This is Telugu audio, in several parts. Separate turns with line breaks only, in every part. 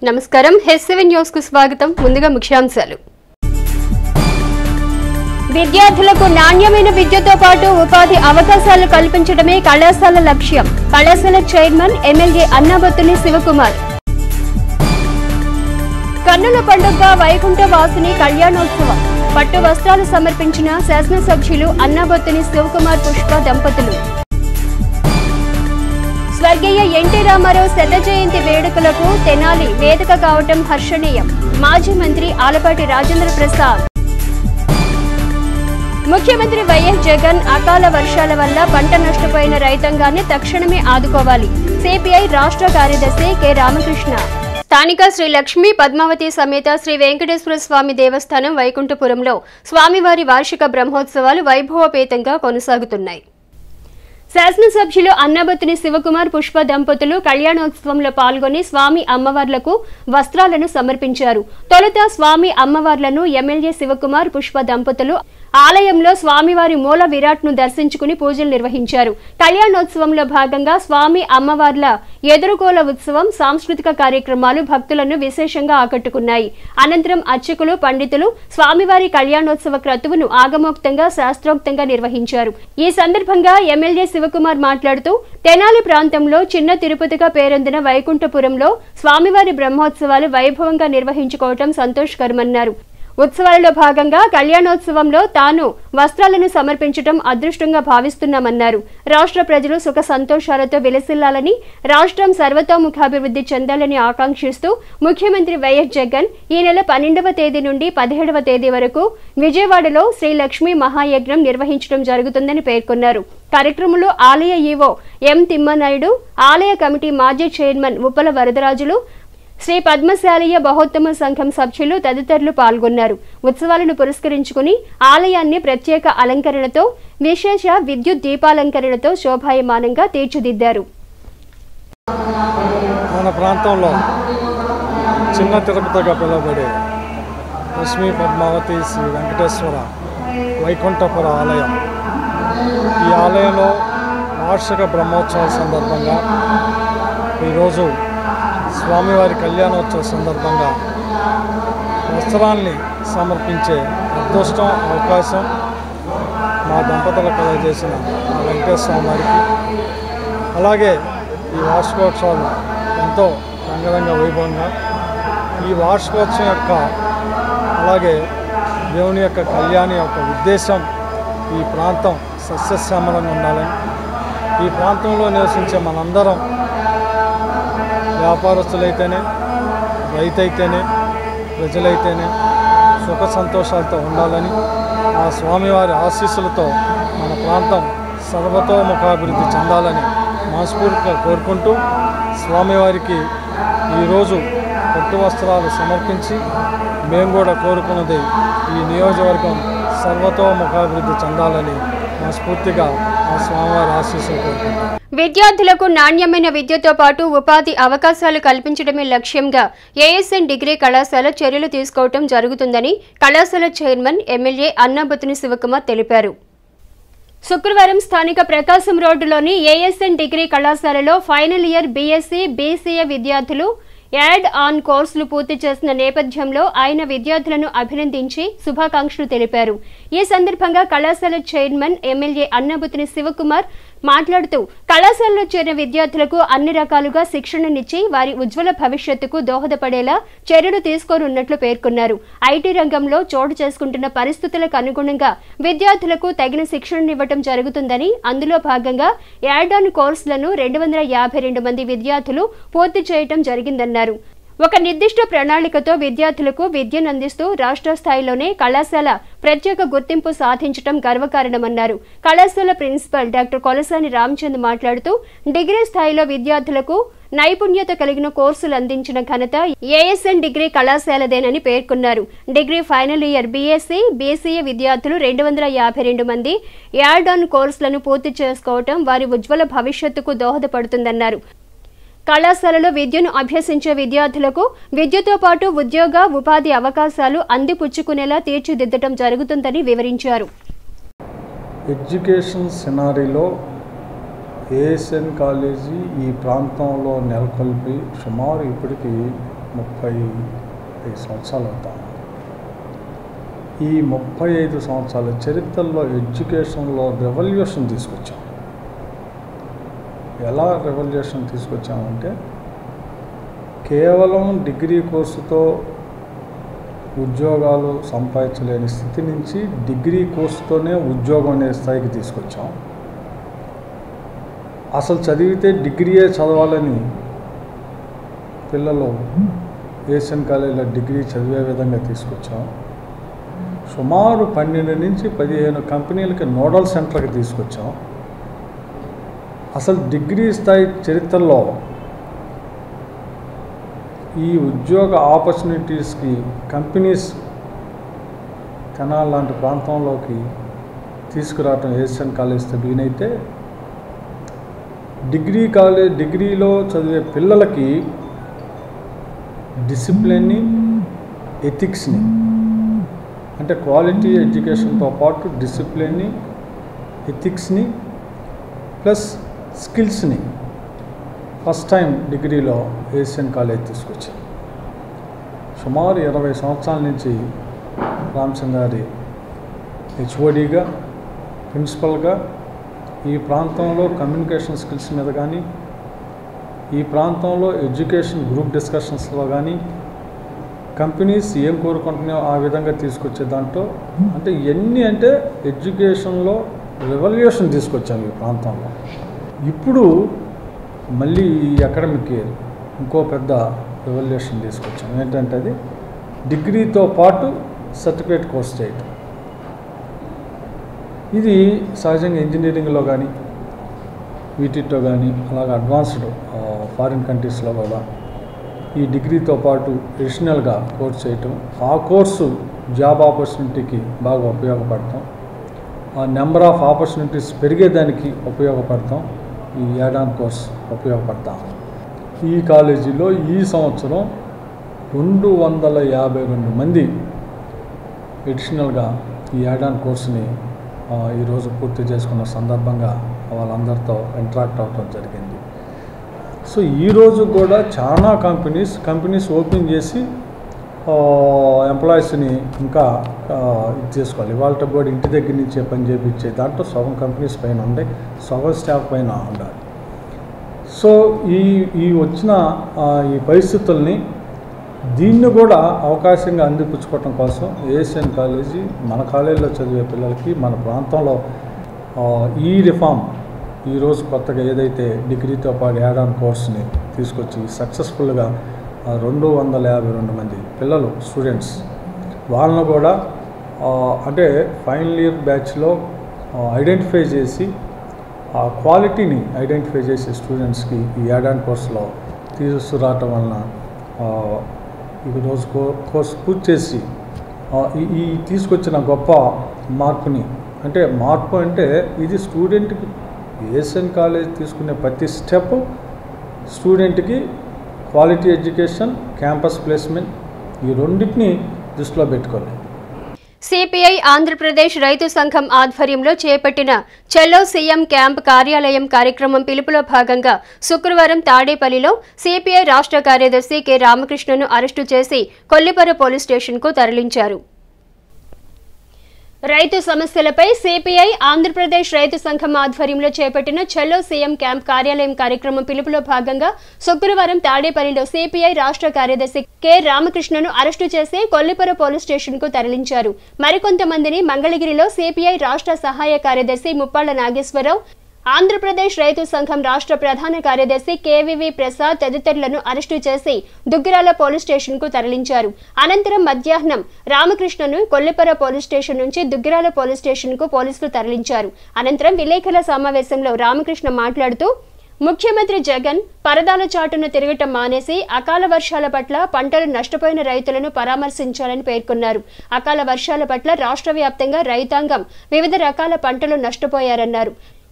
నమస్కారం హెస్ సెవెన్ న్యూస్ కు స్వాగతం ముందుగా ముఖ్యాంశాలు విద్యార్థులకు నాణ్యమైన విద్యతో పాటు ఉపాధి అవకాశాలు కల్పించడమే కళాశాల లక్ష్యం కళాశాల చైర్మన్ ఎమ్మెల్యే అన్నాబత్తుని శివకుమార్ కన్నుల పండుగ వైకుంఠ వాసుని కళ్యాణోత్సవం పట్టు వస్త్రాలు సమర్పించిన శాసనసభ్యులు అన్నాబత్తుని శివకుమార్ పుష్ప దంపతులు స్వర్గీయ ఎన్టీ రామారావు శత జయంతి వేడుకలకు తెనాలి వేదిక కావటం హర్షణీయం మాజీ మంత్రి ఆలపాటి రాజేంద్ర ప్రసాద్ ముఖ్యమంత్రి వైఎస్ జగన్ అకాల వర్షాల వల్ల పంట నష్టపోయిన రైతాంగాన్ని తక్షణమే ఆదుకోవాలి సిపిఐ రాష్ట్ర కార్యదర్శి కె రామకృష్ణ స్థానిక శ్రీ లక్ష్మీ పద్మావతి సమేత శ్రీ వెంకటేశ్వర స్వామి దేవస్థానం వైకుంఠపురంలో స్వామివారి వార్షిక బ్రహ్మోత్సవాలు వైభవపేతంగా కొనసాగుతున్నాయి శాసనసభ్యులు అన్నబత్తుని శివకుమార్ పుష్ప దంపతులు కళ్యాణోత్సవంలో పాల్గొని స్వామి అమ్మవార్లకు వస్త్రాలను సమర్పించారు తొలుత స్వామి అమ్మవార్లను ఎమ్మెల్యే శివకుమార్ పుష్ప దంపతులు ఆలయంలో స్వామివారి మూల విరాట్ ను దర్శించుకుని పూజలు నిర్వహించారు కళ్యాణోత్సవంలో భాగంగా స్వామి అమ్మవార్ల ఎదురుకోల ఉత్సవం సాంస్కృతిక కార్యక్రమాలు భక్తులను విశేషంగా ఆకట్టుకున్నాయి అనంతరం అర్చకులు పండితులు స్వామివారి కళ్యాణోత్సవ క్రతువును ఆగమోక్తంగా శాస్త్రోక్తంగా నిర్వహించారు ఈ సందర్భంగా ఎమ్మెల్యే శివకుమార్ మాట్లాడుతూ తెనాలి ప్రాంతంలో చిన్న తిరుపతిగా పేరొందిన వైకుంఠపురంలో స్వామివారి బ్రహ్మోత్సవాలు వైభవంగా నిర్వహించుకోవటం సంతోషకరమన్నారు ఉత్సవాలలో భాగంగా కళ్యాణోత్సవంలో తాను వస్త్రాలను సమర్పించడం అదృష్టంగా భావిస్తున్నామన్నారు రాష్ట్ర ప్రజలు సుఖ సంతోషాలతో విలసిల్లాలని రాష్ట్రం సర్వతోముఖాభివృద్ధి చెందాలని ఆకాంక్షిస్తూ ముఖ్యమంత్రి వైఎస్ జగన్ ఈ నెల పన్నెండవ తేదీ నుండి పదిహేడవ తేదీ వరకు విజయవాడలో శ్రీ లక్ష్మీ మహాయజ్ఞం నిర్వహించడం జరుగుతుందని పేర్కొన్నారు కార్యక్రమంలో ఆలయ ఈవో ఎం తిమ్మనాయుడు ఆలయ కమిటీ మాజీ చైర్మన్ ఉప్పల వరదరాజులు శ్రీ పద్మశాలీయ బహోత్తమ సంఘం సభ్యులు తదితరులు పాల్గొన్నారు ఉత్సవాలను పురస్కరించుకుని ఆలయాన్ని ప్రత్యేక అలంకరణతో విశేష విద్యుత్ దీపాలంకరణతో శోభాయమానంగా తీర్చిదిద్దారు
మన ప్రాంతంలో చిన్న తిరుపతిగా పిలువబడే లక్ష్మీ పద్మావతి శ్రీ వెంకటేశ్వర వైకుంఠపుర ఆలయం ఈ ఆలయంలో వార్షిక బ్రహ్మోత్సవాల సందర్భంగా ఈరోజు స్వామివారి కళ్యాణోత్సవ సందర్భంగా వస్త్రాల్ని సమర్పించే అదృష్టం అవకాశం మా దంపతుల కలగజేసిన మా వెంకటేశ్వర స్వామి వారికి అలాగే ఈ వార్షికోత్సవాలు ఎంతో రంగరంగ వైభవంగా ఈ వార్షికోత్సవం యొక్క అలాగే దేవుని యొక్క కళ్యాణి యొక్క ఉద్దేశం ఈ ప్రాంతం సస్యశ్యామలంగా ఉండాలని ఈ ప్రాంతంలో నివసించే మనందరం వ్యాపారస్తులైతేనే రైతైతేనే ప్రజలైతేనే సుఖ సంతోషాలతో ఉండాలని ఆ స్వామివారి ఆశీస్సులతో మన ప్రాంతం సర్వతోముఖాభివృద్ధి చెందాలని మనస్ఫూర్తిగా కోరుకుంటూ స్వామివారికి ఈరోజు పట్టు వస్త్రాలు సమర్పించి మేము కూడా కోరుకున్నది ఈ నియోజకవర్గం సర్వతోముఖాభివృద్ధి చెందాలని మనస్ఫూర్తిగా ఆ స్వామివారి ఆశీస్సులు కోరుకుంటాం
విద్యార్థులకు నాణ్యమైన విద్యతో పాటు ఉపాధి అవకాశాలు కల్పించడమే లక్ష్యంగా ఏఎస్ఎన్ డిగ్రీ కళాశాల చర్యలు తీసుకోవటం జరుగుతుందని కళాశాల చైర్మన్ ఎమ్మెల్యే అన్నాబతుని శివకుమార్ తెలిపారు శుక్రవారం స్థానిక ప్రకాశం రోడ్డులోని ఏఎస్ఎన్ డిగ్రీ కళాశాలలో ఫైనల్ ఇయర్ బీఎస్సీ బీసీఏ విద్యార్థులు యాడ్ ఆన్ కోర్సులు పూర్తి చేసిన నేపథ్యంలో ఆయన విద్యార్థులను అభినందించి శుభాకాంక్షలు తెలిపారు ఈ సందర్భంగా కళాశాల చైర్మన్ ఎమ్మెల్యే అన్నబుతిని శివకుమార్ మాట్లాడుతూ కళాశాలలో చేరిన విద్యార్థులకు అన్ని రకాలుగా శిక్షణనిచ్చి వారి ఉజ్వల భవిష్యత్తుకు దోహదపడేలా చర్యలు తీసుకోనున్నట్లు పేర్కొన్నారు ఐటీ రంగంలో చోటు చేసుకుంటున్న పరిస్థితులకు అనుగుణంగా విద్యార్థులకు తగిన శిక్షణనివ్వటం జరుగుతుందని అందులో భాగంగా యాడ్ ఆన్ కోర్సులను రెండు వందల యాభై రెండు మంది విద్యార్థులు పూర్తి చేయటం జరిగిందన్నారు ఒక నిర్దిష్ట ప్రణాళికతో విద్యార్థులకు విద్యను అందిస్తూ రాష్ట్ర స్థాయిలోనే కళాశాల ప్రత్యేక గుర్తింపు సాధించడం గర్వకారణమన్నారు కళాశాల ప్రిన్సిపల్ డాక్టర్ కొలసాని రామచంద్ మాట్లాడుతూ డిగ్రీ స్థాయిలో విద్యార్థులకు నైపుణ్యత కలిగిన కోర్సులు అందించిన ఘనత ఏఎస్ఎన్ డిగ్రీ కళాశాలదేనని పేర్కొన్నారు degree final year BSc BCA విద్యార్థులు రెండు వందల యాభై రెండు మంది యాడ్ ఆన్ కోర్సులను పూర్తి చేసుకోవటం వారి ఉజ్వల భవిష్యత్తుకు దోహదపడుతుందన్నారు కళాశాలలో విద్యను అభ్యసించే విద్యార్థులకు విద్యతో పాటు ఉద్యోగ ఉపాధి అవకాశాలు అందిపుచ్చుకునేలా తీర్చిదిద్దటం జరుగుతుందని వివరించారు
ఎడ్యుకేషన్ సినారీలో ఏఎస్ఎన్ కాలేజీ ఈ ప్రాంతంలో నెలకొల్పి సుమారు ఇప్పటికి ముప్పై ఐదు సంవత్సరాలు అవుతా ఉంది. ఈ ముప్పై ఐదు సంవత్సరాల చరిత్రలో ఎడ్యుకేషన్లో రెవల్యూషన్ తీసుకొచ్చాం ఎలా రెవల్యూషన్ తీసుకొచ్చామంటే కేవలం డిగ్రీ కోర్సుతో ఉద్యోగాలు సంపాదించలేని స్థితి నుంచి డిగ్రీ కోర్సుతోనే ఉద్యోగం అనే స్థాయికి తీసుకొచ్చాం అసలు చదివితే డిగ్రీయే చదవాలని పిల్లలు ఏషియన్ కాలేజీలో డిగ్రీ చదివే విధంగా తీసుకొచ్చాం సుమారు పన్నెండు నుంచి పదిహేను కంపెనీలకి నోడల్ సెంటర్కి తీసుకొచ్చాం అసలు డిగ్రీ స్థాయి చరిత్రలో ఈ ఉద్యోగ ఆపర్చునిటీస్కి కంపెనీస్ తెనాలి లాంటి ప్రాంతంలోకి తీసుకురావటం ఏషియన్ కాలేజ్తో వీనైతే డిగ్రీ కాలేజ్ డిగ్రీలో చదివే పిల్లలకి డిసిప్లిన్ని ఎథిక్స్ని అంటే క్వాలిటీ ఎడ్యుకేషన్తో పాటు డిసిప్లిన్ని ఎథిక్స్ని ప్లస్ స్కిల్స్ని ఫస్ట్ టైం డిగ్రీలో ఏషియన్ కాలేజ్ తీసుకొచ్చాం సుమారు ఇరవై సంవత్సరాల నుంచి రామచంద్ర గారి హెచ్ఓడిగా ప్రిన్సిపల్గా ఈ ప్రాంతంలో కమ్యూనికేషన్ స్కిల్స్ మీద కానీ ఈ ప్రాంతంలో ఎడ్యుకేషన్ గ్రూప్ డిస్కషన్స్లో కానీ కంపెనీస్ ఏం కోరుకుంటున్నాయో ఆ విధంగా తీసుకొచ్చే దాంట్లో అంటే ఎన్ని అంటే ఎడ్యుకేషన్లో రెవల్యూషన్ తీసుకొచ్చాం ఈ ప్రాంతంలో ఇప్పుడు మళ్ళీ ఈ అకాడమిక్ ఇయర్ ఇంకో పెద్ద రెవల్యూషన్ తీసుకొచ్చాం ఏంటంటే అది డిగ్రీతో పాటు సర్టిఫికేట్ కోర్స్ చేయటం ఇది సహజంగా ఇంజనీరింగ్లో కానీ వీటితో కానీ అలాగే అడ్వాన్స్డ్ ఫారిన్ కంట్రీస్లో కూడా ఈ డిగ్రీతో పాటు ఎడిషనల్గా కోర్స్ చేయటం ఆ కోర్సు జాబ్ ఆపర్చునిటీకి బాగా ఉపయోగపడతాం ఆ నెంబర్ ఆఫ్ ఆపర్చునిటీస్ పెరిగేదానికి ఉపయోగపడతాం ఈ యాడాన్ కోర్స్ ఉపయోగపడతాం ఈ కాలేజీలో ఈ సంవత్సరం రెండు వందల యాభై రెండు మంది ఎడిషనల్గా ఈ యాడాన్ కోర్సుని ఆ, ఈరోజు పూర్తి చేసుకున్న సందర్భంగా వాళ్ళందరితో ఇంటరాక్ట్ అవ్వడం జరిగింది సో ఈరోజు కూడా చాలా కంపెనీస్ కంపెనీస్ ఓపెన్ చేసి ఎంప్లాయీస్ని ఇంకా ఆ, ఇది చేసుకోవాలి వాళ్ళతో కూడా ఇంటి దగ్గర నుంచే పని చేయించే దాంట్లో సగం కంపెనీస్ పైన ఉండే సగం స్టాఫ్ పైన ఉండాలి సో ఈ ఈ వచ్చిన ఆ, ఈ పరిస్థితుల్ని దీన్ని కూడా అవకాశంగా అందిపుచ్చుకోవటం కోసం ఏషియన్ కాలేజీ మన కాలేజీలో చదివే పిల్లలకి మన ప్రాంతంలో ఆ, ఈ రిఫార్మ్ ఈరోజు కొత్తగా ఏదైతే డిగ్రీతో పాటు యాడ్ ఆన్ కోర్స్ని తీసుకొచ్చి సక్సెస్ఫుల్గా ఆ, రెండు వందల యాభై రెండు మంది పిల్లలు స్టూడెంట్స్ వాళ్ళను కూడా ఆ, అంటే ఫైనల్ ఇయర్ బ్యాచ్లో ఐడెంటిఫై చేసి ఆ క్వాలిటీని ఐడెంటిఫై చేసే స్టూడెంట్స్కి ఈ యాడ్ ఆన్ కోర్సులో తీసుకురావటం వలన ఆ, ఈ రోజు కో కోర్సు పూర్తి చేసి ఆ, ఈ ఈ తీసుకొచ్చిన గొప్ప మార్పుని అంటే మార్పు అంటే ఇది స్టూడెంట్కి ఏషియన్ కాలేజ్ తీసుకునే ప్రతి స్టెప్ స్టూడెంట్కి క్వాలిటీ ఎడ్యుకేషన్ క్యాంపస్ ప్లేస్మెంట్ ఈ రెండింటిని దృష్టిలో పెట్టుకోవాలి
సిపిఐ ఆంధ్రప్రదేశ్ రైతు సంఘం ఆధ్వర్యంలో చేపట్టిన చెల్లో సీఎం క్యాంప్ కార్యాలయం కార్యక్రమం పిలుపులో భాగంగా శుక్రవారం తాడేపల్లిలో సిపిఐ రాష్ట్ర కార్యదర్శి కె రామకృష్ణను అరెస్టు చేసి కొల్లిపర పోలీస్ స్టేషన్కు తరలించారు రైతు సమస్యలపై సిపిఐ ఆంధ్రప్రదేశ్ రైతు సంఘం ఆధ్వర్యంలో చేపట్టిన చలో సీఎం క్యాంప్ కార్యాలయం కార్యక్రమం పిలుపులో భాగంగా శుక్రవారం తాడేపల్లిలో సిపిఐ రాష్ట్ర కార్యదర్శి కె రామకృష్ణను అరెస్టు చేసి కొల్లిపుర పోలీస్ స్టేషన్ కు తరలించారు మరికొంతమందిని మంగళగిరిలో సిపిఐ రాష్ట్ర సహాయ కార్యదర్శి ముప్పాళ్ల నాగేశ్వరరావు ఆంధ్రప్రదేశ్ రైతు సంఘం రాష్ట్ర ప్రధాన కార్యదర్శి కేవీవి ప్రసాద్ తదితరులను అరెస్టు చేసి దుగ్గిరాల పోలీస్ స్టేషన్ కు తరలించారు అనంతరం మధ్యాహ్నం రామకృష్ణను కొల్లిపర పోలీస్ స్టేషన్ నుంచి దుగ్గిరాల పోలీస్ స్టేషన్ కు పోలీసులు తరలించారు అనంతరం విలేకరుల సమావేశంలో రామకృష్ణ మాట్లాడుతూ ముఖ్యమంత్రి జగన్ పరదాల చాటున తిరగటం మానేసి అకాల వర్షాల పట్ల పంటలు నష్టపోయిన రైతులను పరామర్శించాలని పేర్కొన్నారు అకాల వర్షాల పట్ల రాష్ట్ర వ్యాప్తంగా రైతాంగం వివిధ రకాల పంటలు నష్టపోయారన్నారు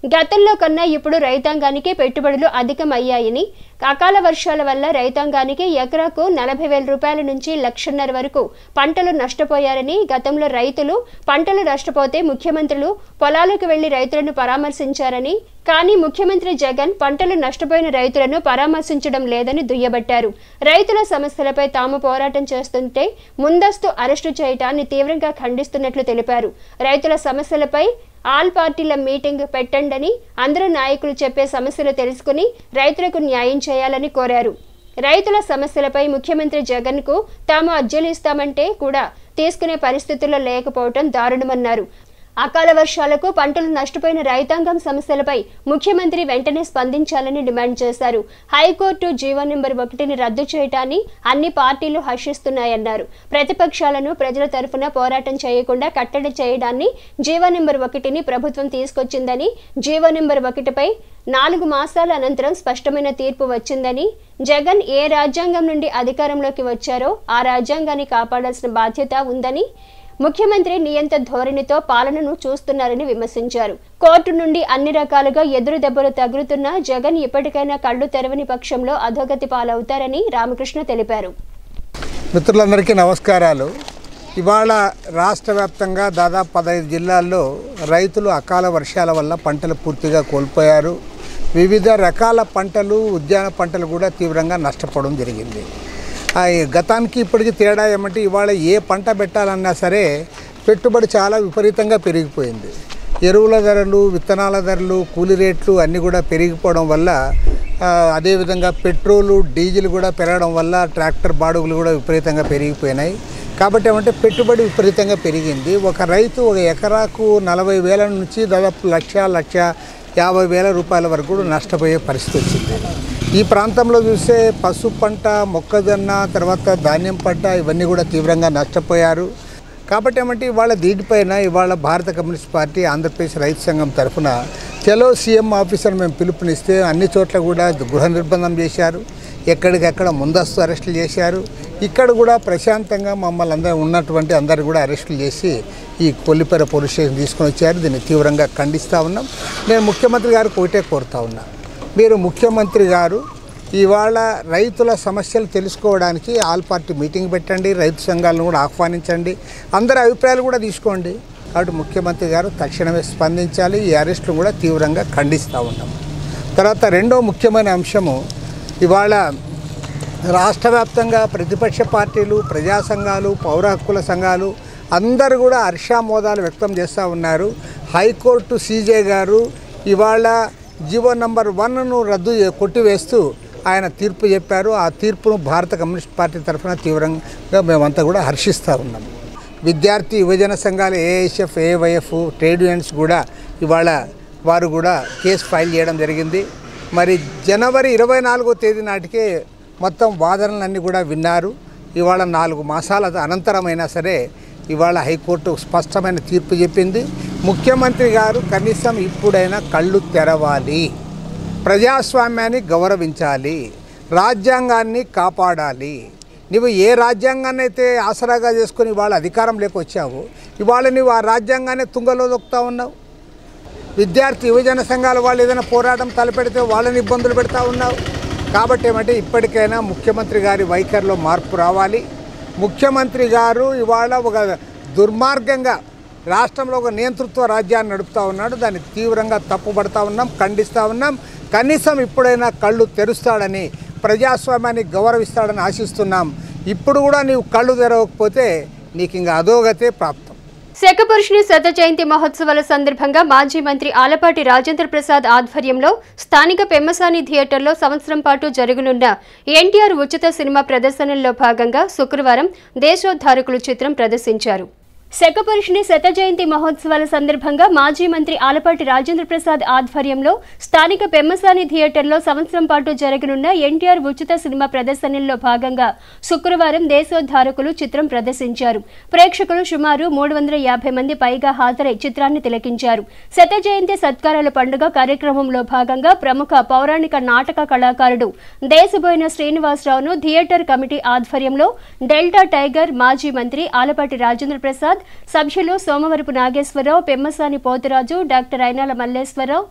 గతంలో కన్నా ఇప్పుడు రైతాంగానికి పెట్టుబడులు అధికమయ్యాయని అకాల వర్షాల వల్ల రైతాంగానికి ఎకరాకు నలభై వేల రూపాయల నుంచి లక్షన్నర వరకు పంటలు నష్టపోయారని గతంలో రైతులు పంటలు నష్టపోతే ముఖ్యమంత్రులు పొలాలకు వెళ్లి రైతులను పరామర్శించారని కానీ ముఖ్యమంత్రి జగన్ పంటలు నష్టపోయిన రైతులను పరామర్శించడం లేదని దుయ్యబట్టారు రైతుల సమస్యలపై తాము పోరాటం చేస్తుంటే ముందస్తు అరెస్టు చేయటాన్ని తీవ్రంగా ఖండిస్తున్నట్లు తెలిపారు రైతుల సమస్యలపై ఆల్ పార్టీల మీటింగ్ పెట్టండని అందరూ నాయకులు చెప్పే సమస్యలు తెలుసుకుని రైతులకు న్యాయం చేయాలని కోరారు రైతుల సమస్యలపై ముఖ్యమంత్రి జగన్ కు తాము అర్జీలు ఇస్తామంటే కూడా తీసుకునే పరిస్థితుల్లో లేకపోవటం దారుణమన్నారు అకాల వర్షాలకు పంటలు నష్టపోయిన రైతాంగం సమస్యలపై ముఖ్యమంత్రి వెంటనే స్పందించాలని డిమాండ్ చేశారు హైకోర్టు జీవో నెంబర్ ఒకటిని రద్దు చేయటాన్ని అన్ని పార్టీలు హర్షిస్తున్నాయన్నారు ప్రతిపక్షాలను ప్రజల తరఫున పోరాటం చేయకుండా కట్టడి చేయడాన్ని జీవో నెంబర్ ఒకటిని ప్రభుత్వం తీసుకొచ్చిందని జీవో నెంబర్ ఒకటిపై నాలుగు మాసాల అనంతరం స్పష్టమైన తీర్పు వచ్చిందని జగన్ ఏ రాజ్యాంగం నుండి అధికారంలోకి వచ్చారో ఆ రాజ్యాంగాన్ని కాపాడాల్సిన బాధ్యత ఉందని ముఖ్యమంత్రి నియంత ధోరణితో పాలనను చూస్తున్నారని విమర్శించారు కోర్టు నుండి అన్ని రకాలుగా ఎదురు దెబ్బలు తగులుతున్నా జగన్ ఇప్పటికైనా కళ్లు తెరవని పక్షంలో అధోగతి పాలవుతారని రామకృష్ణ తెలిపారు
మిత్రులందరికీ నమస్కారాలు ఇవాళ రాష్ట్ర వ్యాప్తంగా దాదాపు పదహైదు జిల్లాల్లో రైతులు అకాల వర్షాల వల్ల పంటలు పూర్తిగా కోల్పోయారు వివిధ రకాల పంటలు ఉద్యాన పంటలు కూడా తీవ్రంగా నష్టపోవడం జరిగింది ఆ, ఈ గతానికి ఇప్పటికి తేడా ఏమంటే ఇవాళ ఏ పంట పెట్టాలన్నా సరే పెట్టుబడి చాలా విపరీతంగా పెరిగిపోయింది ఎరువుల ధరలు విత్తనాల ధరలు కూలి రేట్లు అన్నీ కూడా పెరిగిపోవడం వల్ల ఆ, అదేవిధంగా పెట్రోలు డీజిల్ కూడా పెరగడం వల్ల ట్రాక్టర్ బాడుగులు కూడా విపరీతంగా పెరిగిపోయినాయి కాబట్టి ఏమంటే పెట్టుబడి విపరీతంగా పెరిగింది ఒక రైతు ఒక ఎకరాకు నలభై వేల నుంచి దాదాపు లక్ష లక్ష యాభై వేల రూపాయల వరకు కూడా నష్టపోయే పరిస్థితి వచ్చింది ఈ ప్రాంతంలో చూస్తే పసుపు పంట మొక్కజొన్న తర్వాత ధాన్యం పంట ఇవన్నీ కూడా తీవ్రంగా నష్టపోయారు కాబట్టి ఏమంటే ఇవాళ దీనిపైన ఇవాళ భారత కమ్యూనిస్ట్ పార్టీ ఆంధ్రప్రదేశ్ రైతు సంఘం తరఫున చలో సీఎం ఆఫీసర్ మేము పిలుపునిస్తే అన్ని చోట్ల కూడా గృహ నిర్బంధం చేశారు ఎక్కడికక్కడ ముందస్తు అరెస్టులు చేశారు ఇక్కడ కూడా ప్రశాంతంగా మమ్మల్ని అందరూ ఉన్నటువంటి అందరు కూడా అరెస్టులు చేసి ఈ కొల్లిపేర పోలీస్ స్టేషన్ తీసుకొని వచ్చారు దీన్ని తీవ్రంగా ఖండిస్తూ ఉన్నాం నేను ముఖ్యమంత్రి గారికి ఒకటే కోరుతా ఉన్నా మీరు ముఖ్యమంత్రి గారు ఇవాళ రైతుల సమస్యలు తెలుసుకోవడానికి ఆల్ పార్టీ మీటింగ్ పెట్టండి రైతు సంఘాలను కూడా ఆహ్వానించండి అందరి అభిప్రాయాలు కూడా తీసుకోండి కాబట్టి ముఖ్యమంత్రి గారు తక్షణమే స్పందించాలి ఈ అరెస్టులు కూడా తీవ్రంగా ఖండిస్తూ ఉన్నాం తర్వాత రెండో ముఖ్యమైన అంశము ఇవాళ రాష్ట్ర వ్యాప్తంగా ప్రతిపక్ష పార్టీలు ప్రజా సంఘాలు పౌర హక్కుల సంఘాలు అందరూ కూడా హర్షామోదాలు వ్యక్తం చేస్తూ ఉన్నారు హైకోర్టు సీజే గారు ఇవాళ జీవో నంబర్ వన్ను రద్దు చే- కొట్టివేస్తూ ఆయన తీర్పు చెప్పారు ఆ తీర్పును భారత కమ్యూనిస్ట్ పార్టీ తరఫున తీవ్రంగా మేమంతా కూడా హర్షిస్తూ ఉన్నాం విద్యార్థి యువజన సంఘాలు ఏఐఎస్ఎఫ్ ఏవైఎఫ్ ట్రేడ్ యూనియన్స్ కూడా ఇవాళ వారు కూడా కేసు ఫైల్ చేయడం జరిగింది మరి జనవరి ఇరవై నాలుగో తేదీ నాటికే మొత్తం వాదనలన్నీ కూడా విన్నారు ఇవాళ నాలుగు మాసాల అనంతరమైనా సరే ఇవాళ హైకోర్టు స్పష్టమైన తీర్పు చెప్పింది ముఖ్యమంత్రి గారు కనీసం ఇప్పుడైనా కళ్ళు తెరవాలి ప్రజాస్వామ్యాన్ని గౌరవించాలి రాజ్యాంగాన్ని కాపాడాలి నువ్వు ఏ రాజ్యాంగాన్ని అయితే ఆసరాగా చేసుకొని ఇవాళ అధికారం వచ్చావో ఇవాళ నువ్వు ఆ రాజ్యాంగాన్ని తుంగలో దొక్కుతా ఉన్నావు విద్యార్థి యువజన సంఘాల వాళ్ళు ఏదైనా పోరాటం తలపెడితే వాళ్ళని ఇబ్బందులు పెడతా ఉన్నావు కాబట్టి ఏమంటే ఇప్పటికైనా ముఖ్యమంత్రి గారి వైఖరిలో మార్పు రావాలి ముఖ్యమంత్రి గారు ఇవాళ ఒక దుర్మార్గంగా రాష్ట్రంలో ఒక నియంతృత్వ రాజ్యాన్ని నడుపుతా ఉన్నాడు దాన్ని తీవ్రంగా తప్పుపడతా ఉన్నాం ఖండిస్తూ ఉన్నాం కనీసం ఇప్పుడైనా కళ్ళు తెరుస్తాడని ప్రజాస్వామ్యాన్ని గౌరవిస్తాడని ఆశిస్తున్నాం ఇప్పుడు కూడా నీవు కళ్ళు తెరవకపోతే నీకు ఇంకా అధోగతే ప్రాప్తం
శకపురుషుని శత జయంతి మహోత్సవాల సందర్భంగా మాజీ మంత్రి ఆలపాటి రాజేంద్ర ప్రసాద్ ఆధ్వర్యంలో స్థానిక పెమ్మసాని థియేటర్లో సంవత్సరం పాటు జరగనున్న ఎన్టీఆర్ ఉచిత సినిమా ప్రదర్శనల్లో భాగంగా శుక్రవారం దేశోద్ధారకులు చిత్రం ప్రదర్శించారు శకపురుషుని శత జయంతి మహోత్సవాల సందర్భంగా మాజీ మంత్రి ఆలపాటి రాజేంద్ర ప్రసాద్ ఆధ్వర్యంలో స్థానిక పెమ్మసాని థియేటర్లో సంవత్సరం పాటు జరగనున్న ఎన్టీఆర్ ఉచిత సినిమా ప్రదర్శనల్లో భాగంగా శుక్రవారం దేశోద్ధారకులు చిత్రం ప్రదర్శించారు ప్రేక్షకులు సుమారు మూడు వందల యాభై మంది పైగా హాజరై చిత్రాన్ని తిలకించారు శత జయంతి సత్కారాల పండుగ కార్యక్రమంలో భాగంగా ప్రముఖ పౌరాణిక నాటక కళాకారుడు దేశబోయిన శ్రీనివాసరావును థియేటర్ కమిటీ ఆధ్వర్యంలో డెల్టా టైగర్ మాజీ మంత్రి ఆలపాటి రాజేంద్ర ప్రసాద్ సభ్యులు సోమవరపు నాగేశ్వరరావు పెమ్మసాని పోతురాజు డాక్టర్ అయినాల మల్లేశ్వరరావు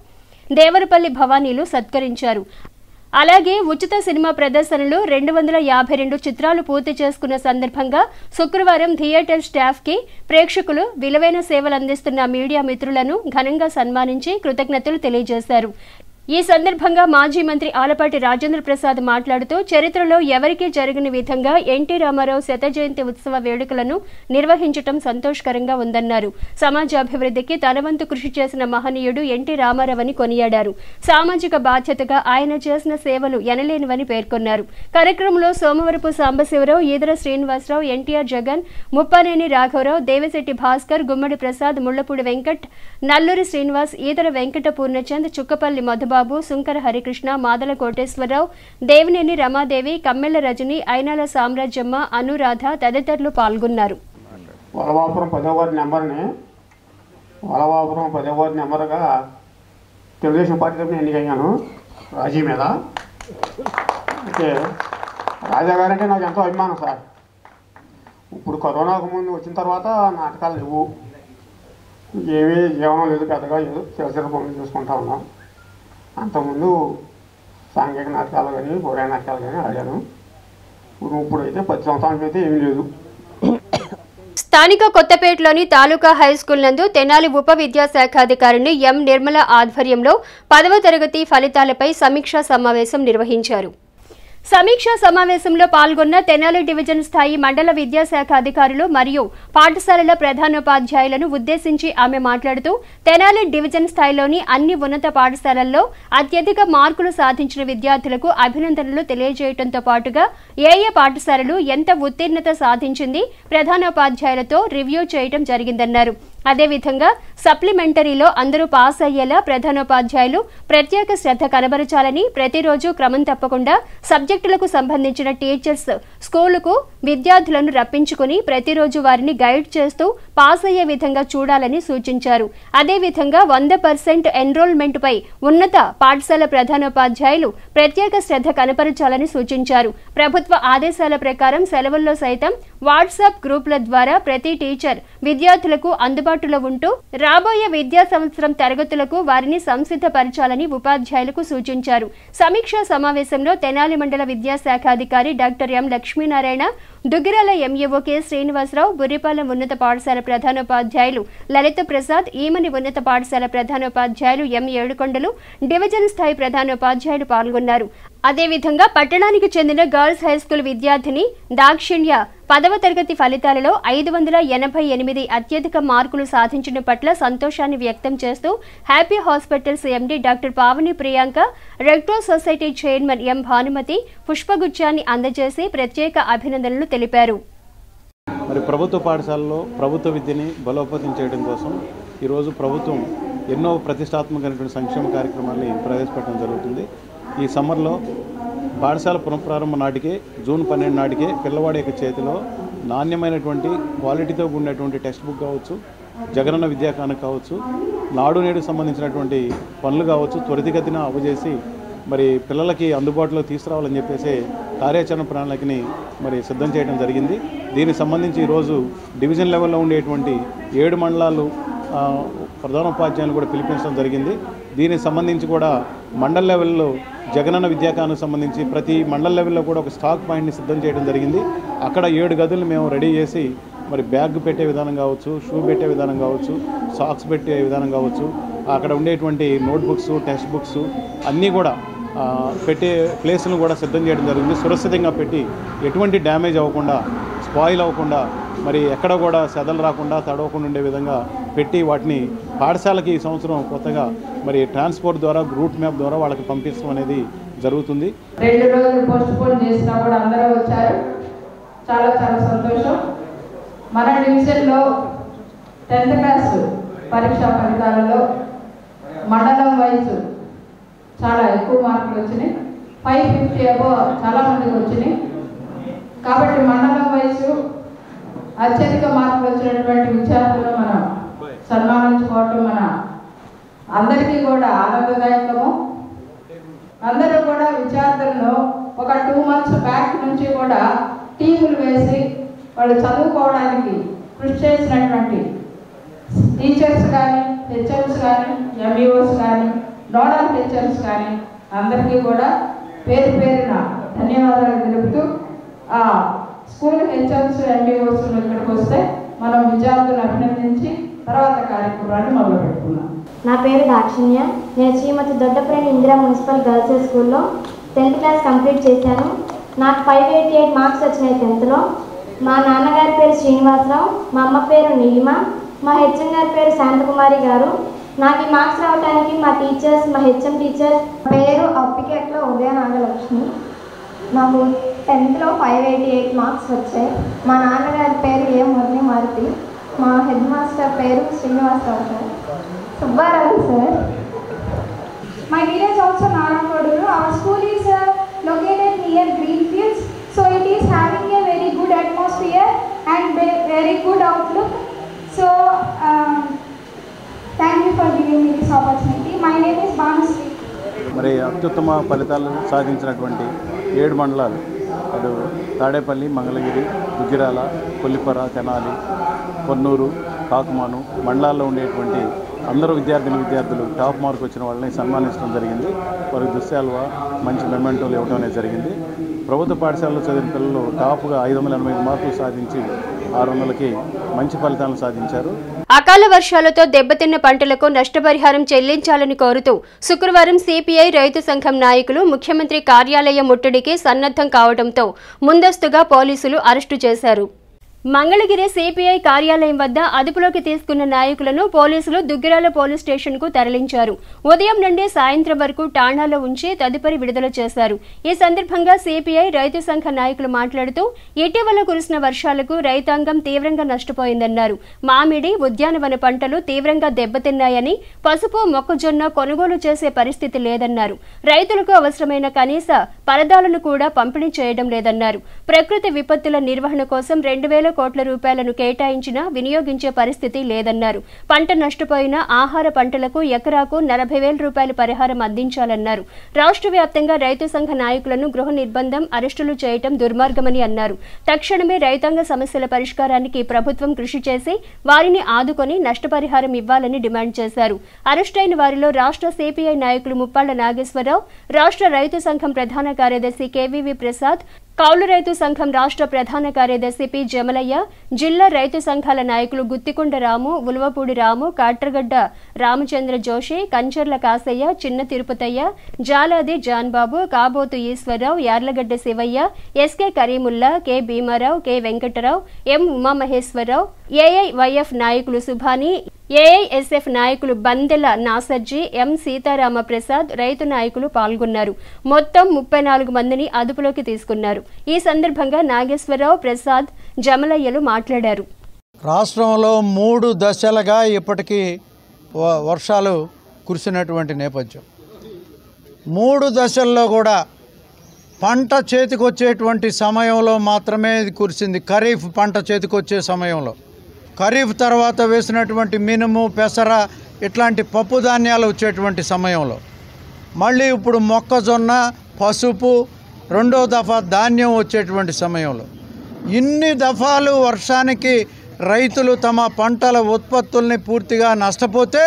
దేవరపల్లి భవానీలు సత్కరించారు అలాగే ఉచిత సినిమా ప్రదర్శనలు రెండు వందల యాభై రెండు చిత్రాలు పూర్తి చేసుకున్న సందర్భంగా శుక్రవారం థియేటర్ స్టాఫ్ కి ప్రేక్షకులు విలువైన సేవలు అందిస్తున్న మీడియా మిత్రులను ఘనంగా సన్మానించి కృతజ్ఞతలు తెలియజేశారు ఈ సందర్భంగా మాజీ మంత్రి ఆలపాటి రాజేంద్ర ప్రసాద్ మాట్లాడుతూ చరిత్రలో ఎవరికీ జరగని విధంగా ఎన్టీ రామారావు శత జయంతి ఉత్సవ వేడుకలను నిర్వహించడం సంతోషకరంగా ఉందన్నారు సమాజ అభివృద్ధికి తన వంతు కృషి చేసిన మహనీయుడు ఎన్టీ రామారావు అని కొనియాడారు సామాజిక బాధ్యతగా ఆయన చేసిన సేవలు ఎనలేనివని పేర్కొన్నారు కార్యక్రమంలో సోమవరపు సాంబశివరావు ఈదర శ్రీనివాసరావు ఎన్టీఆర్ జగన్ ముప్పానేని రాఘవరావు దేవిశెట్టి భాస్కర్ గుమ్మడి ప్రసాద్ ముళ్లపూడి వెంకట్ నల్లూరి శ్రీనివాస్ ఈదర వెంకట పూర్ణచంద్ చుక్కపల్లి మధుబాబు సుంకర హరికృష్ణ మాదల కోటేశ్వరరావు దేవినేని రమాదేవి కమ్మెల రజని ఐనాల సామ్రాజ్యమ్మ అనురాధ తదితరులు పాల్గొన్నారు
వలవాపురం పదో వార్డు నెంబర్ని వలవాపురం పదో వార్డు నెంబర్గా తెలుగుదేశం పార్టీ తరఫున ఎన్నికయ్యాను రాజీ మీద అయితే రాజా గారంటే నాకు ఎంతో అభిమానం సార్ ఇప్పుడు కరోనాకు ముందు వచ్చిన తర్వాత నాటకాలు లేవు ఏమీ జీవనం లేదు పెద్దగా లేదు చిన్న చిన్న పనులు చూసుకుంటా ఉన్నాం అంతకుముందు సాంఘిక నాటకాలు కానీ పురాణ నాటకాలు కానీ ఆడాను ఇప్పుడు ఇప్పుడైతే పది సంవత్సరాలకి అయితే ఏమీ లేదు
స్థానిక కొత్తపేటలోని తాలూకా హైస్కూల్ నందు తెనాలి ఉప విద్యాశాఖాధికారిని ఎం నిర్మల ఆధ్వర్యంలో పదవ తరగతి ఫలితాలపై సమీక్షా సమావేశం నిర్వహించారు సమీక్షా సమావేశంలో పాల్గొన్న తెనాలి డివిజన్ స్థాయి మండల విద్యాశాఖ అధికారులు మరియు పాఠశాలల ప్రధానోపాధ్యాయులను ఉద్దేశించి ఆమె మాట్లాడుతూ తెనాలి డివిజన్ స్థాయిలోని అన్ని ఉన్నత పాఠశాలల్లో అత్యధిక మార్కులు సాధించిన విద్యార్థులకు అభినందనలు తెలియజేయడంతో పాటుగా ఏ ఏ పాఠశాలలు ఎంత ఉత్తీర్ణత సాధించింది ప్రధానోపాధ్యాయులతో రివ్యూ చేయడం జరిగిందన్నారు అదేవిధంగా సప్లిమెంటరీలో అందరూ పాస్ అయ్యేలా ప్రధానోపాధ్యాయులు ప్రత్యేక శ్రద్ధ కనబరచాలని ప్రతిరోజు క్రమం తప్పకుండా సబ్జెక్టులకు సంబంధించిన టీచర్స్ స్కూలుకు విద్యార్థులను రప్పించుకుని ప్రతిరోజు వారిని గైడ్ చేస్తూ పాస్ అయ్యే విధంగా చూడాలని సూచించారు అదేవిధంగా వంద పర్సెంట్ ఎన్రోల్మెంట్ పై ఉన్నత పాఠశాల ప్రధానోపాధ్యాయులు ప్రత్యేక శ్రద్ధ కనపరచాలని సూచించారు ప్రభుత్వ ఆదేశాల ప్రకారం సెలవుల్లో సైతం వాట్సాప్ గ్రూపుల ద్వారా ప్రతి టీచర్ విద్యార్థులకు అందుబాటులో ఉంటూ రాబోయే విద్యా సంవత్సరం తరగతులకు వారిని సంసిద్ధపరచాలని ఉపాధ్యాయులకు సూచించారు సమీక్షా సమావేశంలో తెనాలి మండల విద్యాశాఖ అధికారి doctor M Lakshminarayana Duggirala MEO K Srinivasarao Burripalem ఉన్నత పాఠశాల ప్రధానోపాధ్యాయులు లలిత ప్రసాద్ ఈమని ఉన్నత పాఠశాల ప్రధానోపాధ్యాయులు ఎం ఏడుకొండలు డివిజన్ స్థాయి ప్రధానోపాధ్యాయులు పాల్గొన్నారు అదేవిధంగా పట్టణానికి చెందిన గర్ల్స్ హైస్కూల్ విద్యార్థిని దాక్షిణ్య పదవ తరగతి ఫలితాలలో ఐదు వందల ఎనభై ఎనిమిది అత్యధిక మార్కులు సాధించడం పట్ల సంతోషాన్ని వ్యక్తం చేస్తూ Happy Hospitals MD doctor Pavani Priyanka Red Cross Society chairman M Bhanumathi పుష్పగుచ్చాన్ని అందజేసి ప్రత్యేక అభినందనలు తెలిపారు
మరి ప్రభుత్వ పాఠశాలలో ప్రభుత్వ విద్యని బలోపేతం చేయడం కోసం ఈరోజు ప్రభుత్వం ఎన్నో ప్రతిష్టాత్మకమైనటువంటి సంక్షేమ కార్యక్రమాల్ని ప్రవేశపెట్టడం జరుగుతుంది ఈ సమ్మర్లో పాఠశాల పునఃప్రారంభ నాటికే జూన్ పన్నెండు నాటికే పిల్లవాడి యొక్క చేతిలో నాణ్యమైనటువంటి క్వాలిటీతో కూడినటువంటి టెక్స్ట్ బుక్ కావచ్చు జగనన్న విద్యాకానం కావచ్చు నాడు నేడు సంబంధించినటువంటి పనులు కావచ్చు త్వరితగతిన అవజేసి మరి పిల్లలకి అందుబాటులో తీసుకురావాలని చెప్పేసి కార్యాచరణ ప్రణాళికని మరి సిద్ధం చేయడం జరిగింది దీనికి సంబంధించి ఈరోజు డివిజన్ లెవెల్లో ఉండేటువంటి ఏడు మండలాలు ఆ, ప్రధానోపాధ్యాయులు కూడా పిలిపించడం జరిగింది దీనికి సంబంధించి కూడా మండల్ లెవెల్లో జగనన్న విద్యాకానికి సంబంధించి ప్రతి మండల్ లెవెల్లో కూడా ఒక స్టాక్ పాయింట్ని సిద్ధం చేయడం జరిగింది అక్కడ ఏడు గదులు మేము రెడీ చేసి మరి బ్యాగ్ పెట్టే విధానం కావచ్చు షూ పెట్టే విధానం కావచ్చు సాక్స్ పెట్టే విధానం కావచ్చు అక్కడ ఉండేటువంటి నోట్బుక్స్ టెక్స్ట్ బుక్స్ అన్నీ కూడా ఆ, పెట్టే ప్లేస్ను కూడా సిద్ధం చేయడం జరిగింది సురక్షితంగా పెట్టి ఎటువంటి డ్యామేజ్ అవ్వకుండా స్పాయిల్ అవ్వకుండా మరి ఎక్కడ కూడా సెదలు రాకుండా తడవకుండా ఉండే విధంగా పెట్టి వాటిని పాఠశాలకి ఈ సంవత్సరం కొత్తగా మరి ట్రాన్స్పోర్ట్ ద్వారా రూట్ మ్యాప్ ద్వారా వాళ్ళకి పంపించడం అనేది జరుగుతుంది
రెండు రోజులు పోస్ట్ పోన్ చేసినా కూడా అందరూ వచ్చారు చాలా చాలా సంతోషం మన డివిజన్లో టెన్త్ క్లాస్ పరీక్షా ఫలితాలలో మండలం వైజ్ చాలా ఎక్కువ మార్కులు వచ్చినాయి ఫైవ్ ఫిఫ్టీ అబో చాలా మందికి వచ్చినాయి కాబట్టి మండలం వైజ్ అత్యధిక మార్కులు వచ్చినటువంటి విద్యార్థులను మనం సన్మానించుకోవటం మన అందరికీ కూడా ఆనందదాయకము అందరూ కూడా విద్యార్థులను ఒక టూ మంత్స్ బ్యాక్ నుంచి కూడా టీములు వేసి వాళ్ళు చదువుకోవడానికి కృషి చేసినటువంటి టీచర్స్ కానీ హెచ్ఎంస్ కానీ ఎంఈఓస్ కానీ నోడల్ టీచర్స్ కానీ అందరికీ కూడా పేరు పేరున ధన్యవాదాలు తెలుపుతూ ఆ స్కూల్ హెచ్ఎంస్ ఎండిఓస్ ఇక్కడికి వస్తే మనం విద్యార్థులను అభినందించి తర్వాత కార్యక్రమాన్ని మొదలు పెట్టుకున్నాం
నా పేరు దాక్షిణ్య నేను Srimathi Doddapreni Indira municipal girls high స్కూల్లో టెన్త్ క్లాస్ కంప్లీట్ చేశాను నాకు ఫైవ్ ఎయిటీ ఎయిట్ మార్క్స్ వచ్చినాయి టెన్త్లో మా నాన్నగారి పేరు శ్రీనివాసరావు మా అమ్మ పేరు నీలిమ మా హెచ్ఎం గారి పేరు శాంతకుమారి గారు నాకు ఈ మార్క్స్ రావడానికి మా టీచర్స్ మా హెచ్ఎం టీచర్స్ పేరు అప్పికెట్ల ఉదయ నాగలక్ష్మి నాకు టెన్త్లో ఫైవ్ ఎయిటీ ఎయిట్ మార్క్స్ వచ్చాయి మా నాన్నగారి పేరు ఏ మురళి మారుతి మా హెడ్ మాస్టర్ పేరు Srinivasarao sir Subbarao sir
My village also Narakoduru. Our school is uh, located near Greenfields, so it is having a very good atmosphere and ve- very good outlook. So, um, thank you for giving me this opportunity. My name is Banusri.
మరి అత్యుత్తమ ఫలితాలు సాధించినటువంటి ఏడు మండలాలు అటు తాడేపల్లి మంగళగిరి దుగ్గిరాల కొల్లిపర తెనాలి కొన్నూరు కాకుమాను మండలాల్లో ఉండేటువంటి అందరూ విద్యార్థిని విద్యార్థులు టాప్ మార్క్ వచ్చిన వాళ్ళని సన్మానించడం జరిగింది వారికి దుశ్శాలువ మంచి మెమెంటోలు ఇవ్వడం అనేది జరిగింది ప్రభుత్వ పాఠశాలలో చదివిన పిల్లలు టాప్గా ఐదు వందల ఎనభై ఐదు మార్కులు సాధించి ఆరు వందలకి మంచి ఫలితాలను సాధించారు
అకాల వర్షాలతో దెబ్బతిన్న పంటలకు నష్టపరిహారం చెల్లించాలని కోరుతూ శుక్రవారం సిపిఐ రైతు సంఘం నాయకులు ముఖ్యమంత్రి కార్యాలయ ముట్టడికి సన్నద్ధం కావడంతో ముందస్తుగా పోలీసులు అరెస్టు చేశారు మంగళగిరి సిపిఐ కార్యాలయం వద్ద అదుపులోకి తీసుకున్న నాయకులను పోలీసులు దుగ్గిరాల పోలీస్ స్టేషన్ కు తరలించారు ఉదయం నుండి సాయంత్రం వరకు టాణాలో ఉంచి తదుపరి విడుదల చేశారు ఈ సందర్భంగా సిపిఐ రైతు సంఘ నాయకులు మాట్లాడుతూ ఇటీవల కురిసిన వర్షాలకు రైతాంగం తీవ్రంగా నష్టపోయిందన్నారు మామిడి ఉద్యానవన పంటలు తీవ్రంగా దెబ్బతిన్నాయని పసుపు మొక్కజొన్న కొనుగోలు చేసే పరిస్థితి లేదన్నారు రైతులకు అవసరమైన కనీస పరదాలను కూడా పంపిణీ చేయడం లేదన్నారు ప్రకృతి విపత్తుల నిర్వహణ కోసం రెండు వేల కోట్ల రూపాయలను కేటాయించినా వినియోగించే పరిస్థితి లేదన్నారు పంట నష్టపోయిన ఆహార పంటలకు ఎకరాకు నలభై వేల రూపాయల పరిహారం అందించాలన్నారు రాష్ట్ర వ్యాప్తంగా రైతు సంఘ నాయకులను గృహ నిర్బంధం అరెస్టులు చేయటం దుర్మార్గమని అన్నారు తక్షణమే రైతాంగ సమస్యల పరిష్కారానికి ప్రభుత్వం కృషి చేసి వారిని ఆదుకొని నష్టపరిహారం ఇవ్వాలని డిమాండ్ చేశారు అరెస్టైన వారిలో రాష్ట్ర సిపిఐ నాయకులు ముప్పాళ్ల నాగేశ్వరరావు రాష్ట్ర రైతు సంఘం ప్రధాన కార్యదర్శి కేవీవి ప్రసాద్ కౌలు రైతు సంఘం రాష్ట్ర ప్రధాన కార్యదర్శి పి జమలయ్య జిల్లా రైతు సంఘాల నాయకులు గుత్తికొండ రాము ఉలవపూడి రాము Katragadda Ramachandra Joshi Kancharla Kasaiah Chinna Tirupataiah Jaladi Johnbabu Kabothu Eswararao Yarlagadda Sivaiah SK Karimulla K Bhimarao K Venkatarao M Umamaheswararao AIYF నాయకులు సుభాని ఏఐఎస్ఎఫ్ నాయకులు బందెల నాసర్జీ ఎం సీతారామ ప్రసాద్ రైతు నాయకులు పాల్గొన్నారు మొత్తం ముప్పై నాలుగు మందిని అదుపులోకి తీసుకున్నారు ఈ సందర్భంగా నాగేశ్వరరావు ప్రసాద్ జమలయ్యలు మాట్లాడారు
రాష్ట్రంలో మూడు దశలుగా ఇప్పటికీ వ- వర్షాలు కురిసినటువంటి నేపథ్యం మూడు దశల్లో కూడా పంట చేతికొచ్చేటువంటి సమయంలో మాత్రమే ఇది కురిసింది ఖరీఫ్ పంట చేతికొచ్చే సమయంలో ఖరీఫ్ తర్వాత వేసినటువంటి మినుము పెసర ఇట్లాంటి పప్పు ధాన్యాలు వచ్చేటువంటి సమయంలో మళ్ళీ ఇప్పుడు మొక్కజొన్న పసుపు రెండో దఫా ధాన్యం వచ్చేటువంటి సమయంలో ఇన్ని దఫాలు వర్షానికి రైతులు తమ పంటల ఉత్పత్తుల్ని పూర్తిగా నష్టపోతే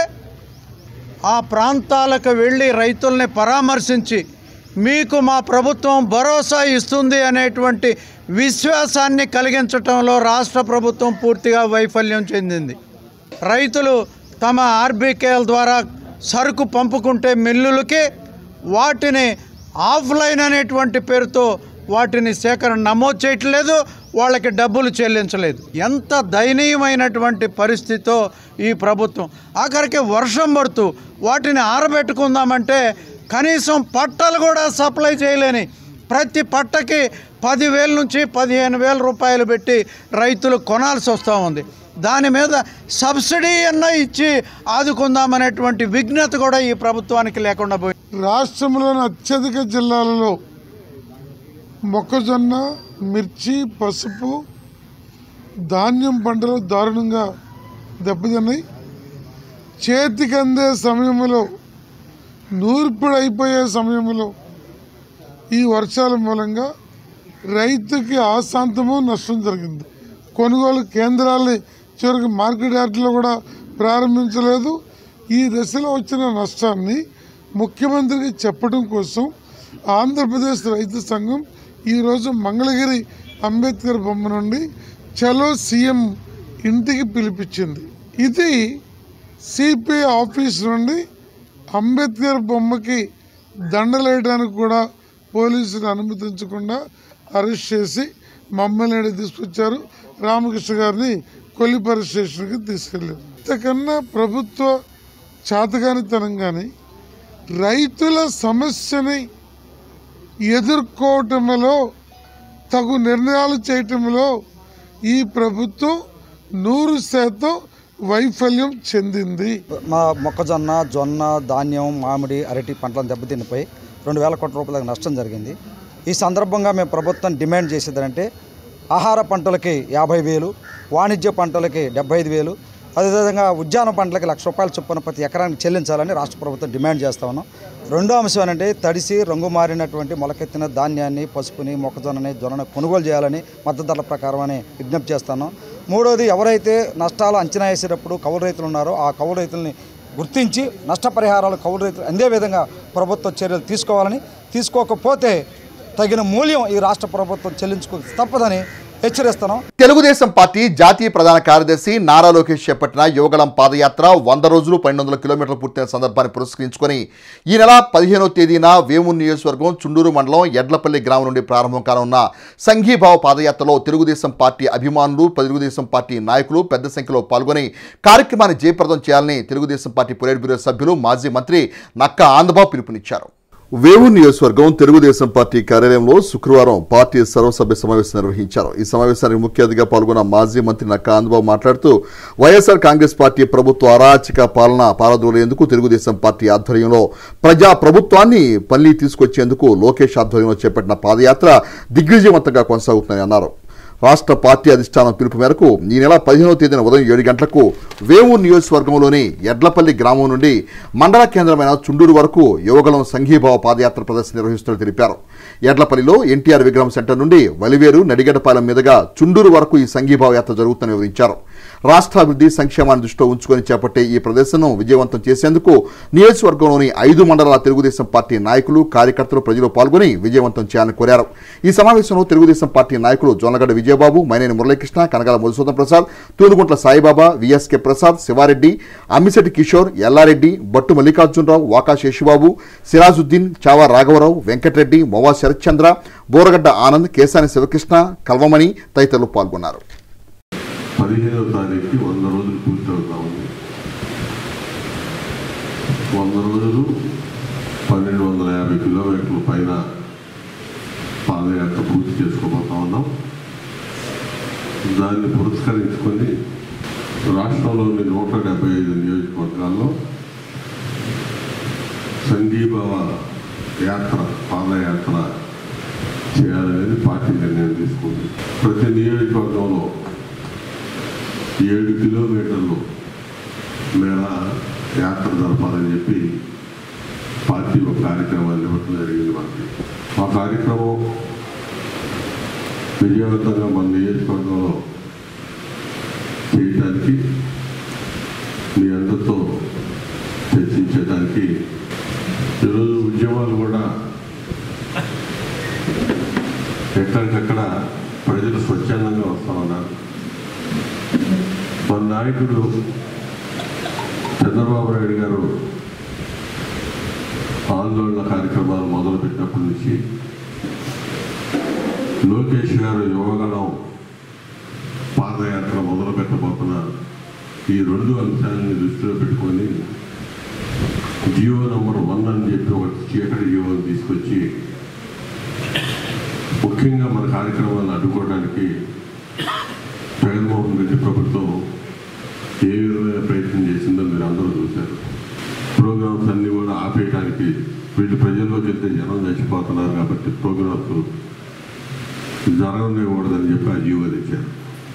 ఆ ప్రాంతాలకు వెళ్ళి రైతుల్ని పరామర్శించి మీకు మా ప్రభుత్వం భరోసా ఇస్తుంది అనేటువంటి విశ్వాసాన్ని కలిగించటంలో రాష్ట్ర ప్రభుత్వం పూర్తిగా వైఫల్యం చెందింది రైతులు తమ ఆర్బీకేల ద్వారా సరుకు పంపుకుంటే మిల్లులకి వాటిని ఆఫ్లైన్ అనేటువంటి పేరుతో వాటిని సేకరణ నమోదు చేయట్లేదు వాళ్ళకి డబ్బులు చెల్లించలేదు ఎంత దయనీయమైనటువంటి పరిస్థితితో ఈ ప్రభుత్వం ఆఖరికి వర్షం పడుతూ వాటిని ఆరబెట్టుకుందామంటే కనీసం పట్టలు కూడా సప్లై చేయలేని ప్రతి పట్టకి పదివేల నుంచి పదిహేను వేల రూపాయలు పెట్టి రైతులు కొనాల్సి వస్తూ ఉంది దాని మీద సబ్సిడీ అన్న ఇచ్చి ఆదుకుందామనేటువంటి విజ్ఞత కూడా ఈ ప్రభుత్వానికి లేకుండా పోయింది
రాష్ట్రంలోని అత్యధిక జిల్లాలలో మొక్కజొన్న మిర్చి పసుపు ధాన్యం పంటలు దారుణంగా దెబ్బతిన్నాయి చేతికి అందే సమయంలో నూర్పిడి అయిపోయే సమయంలో ఈ వర్షాల మూలంగా రైతుకి ఆశాంతము నష్టం జరిగింది కొనుగోలు కేంద్రాలని చివరికి మార్కెట్ యార్డ్లో కూడా ప్రారంభించలేదు ఈ దశలో వచ్చిన నష్టాన్ని ముఖ్యమంత్రికి చెప్పడం కోసం ఆంధ్రప్రదేశ్ రైతు సంఘం ఈరోజు మంగళగిరి అంబేద్కర్ బొమ్మ నుండి చలో సీఎం ఇంటికి పిలిపించింది ఇది సిపిఐ ఆఫీస్ నుండి అంబేద్కర్ బొమ్మకి దండలేయడానికి కూడా పోలీసులు అనుమతించకుండా అరెస్ట్ చేసి మమ్మల్ని ఈడ తీసుకొచ్చారు రామకృష్ణ గారిని కొల్లిపరి స్టేషన్కి తీసుకెళ్ళారు ఇంతకన్నా ప్రభుత్వ చేతగానితనం కానీ రైతుల సమస్యని ఎదుర్కోవటంలో తగు నిర్ణయాలు చేయటంలో ఈ ప్రభుత్వం నూరు శాతం వైఫల్యం చెందింది
మా మొక్కజొన్న జొన్న ధాన్యం మామిడి అరటి పంటలను దెబ్బతినిపోయి రెండు వేల కోట్ల రూపాయల నష్టం జరిగింది ఈ సందర్భంగా మేము ప్రభుత్వం డిమాండ్ చేసేదంటే ఆహార పంటలకి యాభై వేలు వాణిజ్య పంటలకి డెబ్బై ఐదు వేలు అదేవిధంగా ఉద్యాన పంటలకి లక్ష రూపాయల చొప్పున ప్రతి ఎకరానికి చెల్లించాలని రాష్ట్ర ప్రభుత్వం డిమాండ్ చేస్తా ఉన్నాం రెండో అంశం ఏంటంటే తడిసి రంగు మారినటువంటి మొలకెత్తిన ధాన్యాన్ని పసుపుని మొక్కజొన్నని జొన్నని కొనుగోలు చేయాలని మద్దతు ధరల ప్రకారం అని విజ్ఞప్తి చేస్తాను మూడోది ఎవరైతే నష్టాలు అంచనా వేసేటప్పుడు కౌలు రైతులు ఉన్నారో ఆ కౌలు రైతుల్ని గుర్తించి నష్టపరిహారాలు కౌలు రైతులు అందే విధంగా ప్రభుత్వ చర్యలు తీసుకోవాలని తీసుకోకపోతే తగిన మూల్యం ఈ రాష్ట్ర ప్రభుత్వం చెల్లించుకో తప్పదని హెచ్చరిస్తున్నాం
తెలుగుదేశం పార్టీ జాతీయ ప్రధాన కార్యదర్శి నారా లోకేష్ చేపట్టిన యువగళం పాదయాత్ర వంద రోజులు పన్నెండు వందల కిలోమీటర్లు పూర్తయిన సందర్భాన్ని పురస్కరించుకొని ఈ నెల పదిహేనవ తేదీన వేమూరు నియోజకవర్గం చుండూరు మండలం ఎడ్లపల్లి గ్రామం నుండి ప్రారంభం కానున్న సంఘీభావ పాదయాత్రలో తెలుగుదేశం పార్టీ అభిమానులు తెలుగుదేశం పార్టీ నాయకులు పెద్ద సంఖ్యలో పాల్గొని కార్యక్రమాన్ని జయప్రదం చేయాలని తెలుగుదేశం పార్టీ పొలిట్ బ్యూరో సభ్యులు మాజీ మంత్రి నక్క ఆందబాబు పిలుపునిచ్చారు వేవూరు నియోజకవర్గం తెలుగుదేశం పార్టీ కార్యాలయంలో శుక్రవారం పార్టీ సర్వసభ్య సమావేశం నిర్వహించారు ఈ సమావేశానికి ముఖ్య అతిథిగా పాల్గొన్న మాజీ మంత్రి నక్కా ఆంధ్రబాబు మాట్లాడుతూ వైఎస్ఆర్ కాంగ్రెస్ పార్టీ ప్రభుత్వ అరాచక పాలన పారదోలేందుకు తెలుగుదేశం పార్టీ ఆధ్వర్యంలో ప్రజా ప్రభుత్వాన్ని పల్లి తీసుకొచ్చేందుకు లోకేష్ ఆధ్వర్యంలో చేపట్టిన పాదయాత్ర దిగ్విజయవంతంగా కొనసాగుతుందని అన్నారు రాష్ట్ర పార్టీ అధిష్టానం పిలుపు మేరకు ఈ నెల పదిహేనవ తేదీన ఉదయం ఏడు గంటలకు వేమూరు నియోజకవర్గంలోని ఎడ్లపల్లి గ్రామం నుండి మండల కేంద్రమైన చుండూరు వరకు యువగలం సంఘీభావ పాదయాత్ర ప్రదర్శన నిర్వహిస్తున్నట్టు తెలిపారు ఎడ్లపల్లిలో ఎన్టీఆర్ విగ్రహం సెంటర్ నుండి వలివేరు నడిగడపాలెం మీదుగా చుండూరు వరకు ఈ సంఘీభావ యాత్ర జరుగుతుందని వివరించారు రాష్ట్ర అభివృద్ధి సంక్షేమాన్ని దృష్టిలో ఉంచుకొని చేపట్టే ఈ ప్రదర్శనను విజయవంతం చేసేందుకు నియోజకవర్గంలోని ఐదు మండలాల తెలుగుదేశం పార్టీ నాయకులు కార్యకర్తలు ప్రజలు పాల్గొని విజయవంతం చేయాలని కోరారు ఈ సమావేశంలో తెలుగుదేశం పార్టీ నాయకులు జొన్నగడ్డ విజయబాబు మైనేని మురళీకృష్ణ కనకాల మధుసూదన్ ప్రసాద్ తూనుగుంట్ల సాయిబాబా విఎస్కే ప్రసాద్ శివారెడ్డి అమ్మిశెట్టి కిషోర్ ఎల్లారెడ్డి బట్టు మల్లికార్జునరావు వాకా శేషుబాబు సిరాజుద్దీన్ చావా రాఘవరావు వెంకటరెడ్డి మొవా శరత్చంద్ర బోరగడ్డ ఆనంద్ కేశాని శివకృష్ణ కల్వమణి తదితరులు పాల్గొన్నారు
పదిహేనవ తారీఖుకి వంద రోజులు పూర్తవుతా ఉంది వంద రోజులు పన్నెండు వందల యాభై కిలోమీటర్ల పైన పాదయాత్ర పూర్తి చేసుకోబోతా ఉన్నాం దాన్ని పురస్కరించుకొని రాష్ట్రంలోని నూట డెబ్బై ఐదు నియోజకవర్గాల్లో సంఘీభావ యాత్ర పాదయాత్ర చేయాలనేది పార్టీ నిర్ణయం తీసుకుంది ప్రతి నియోజకవర్గంలో ఏడు కిలోమీటర్లు మేర యాత్ర జరపాలని చెప్పి పార్టీ ఒక కార్యక్రమాన్ని ఇవ్వడం జరిగింది మనకి ఆ కార్యక్రమం విజయవంతంగా మన నియోజకవర్గంలో చేయటానికి మీ అందరితో చర్చించడానికి ఈరోజు ఉద్యమాలు కూడా ఎక్కడికక్కడ ప్రజలు స్వచ్ఛందంగా వస్తూ ఉన్నారు మన నాయకుడు చంద్రబాబు నాయుడు గారు ఆందోళన కార్యక్రమాలు మొదలుపెట్టినప్పటి నుంచి లోకేష్ గారు యువగలం పాదయాత్ర మొదలు పెట్టబోతున్నారు ఈ రెండు అంశాలని దృష్టిలో పెట్టుకొని జియో నంబర్ వన్ అని చెప్పి ఒక చీకటి జియోని తీసుకొచ్చి ముఖ్యంగా మన కార్యక్రమాలను అడ్డుకోవడానికి జగన్మోహన్ రెడ్డి ప్రభుత్వం ఏ విధమైన ప్రయత్నం చేసిందో మీరు అందరూ చూశారు ప్రోగ్రామ్స్ అన్ని కూడా ఆపేయడానికి వీళ్ళు ప్రజల్లోకి వెళ్తే జనం చచ్చిపోతున్నారు కాబట్టి ప్రోగ్రామ్స్ జరగనివ్వకూడదని చెప్పి ఆ జీవో తెచ్చారు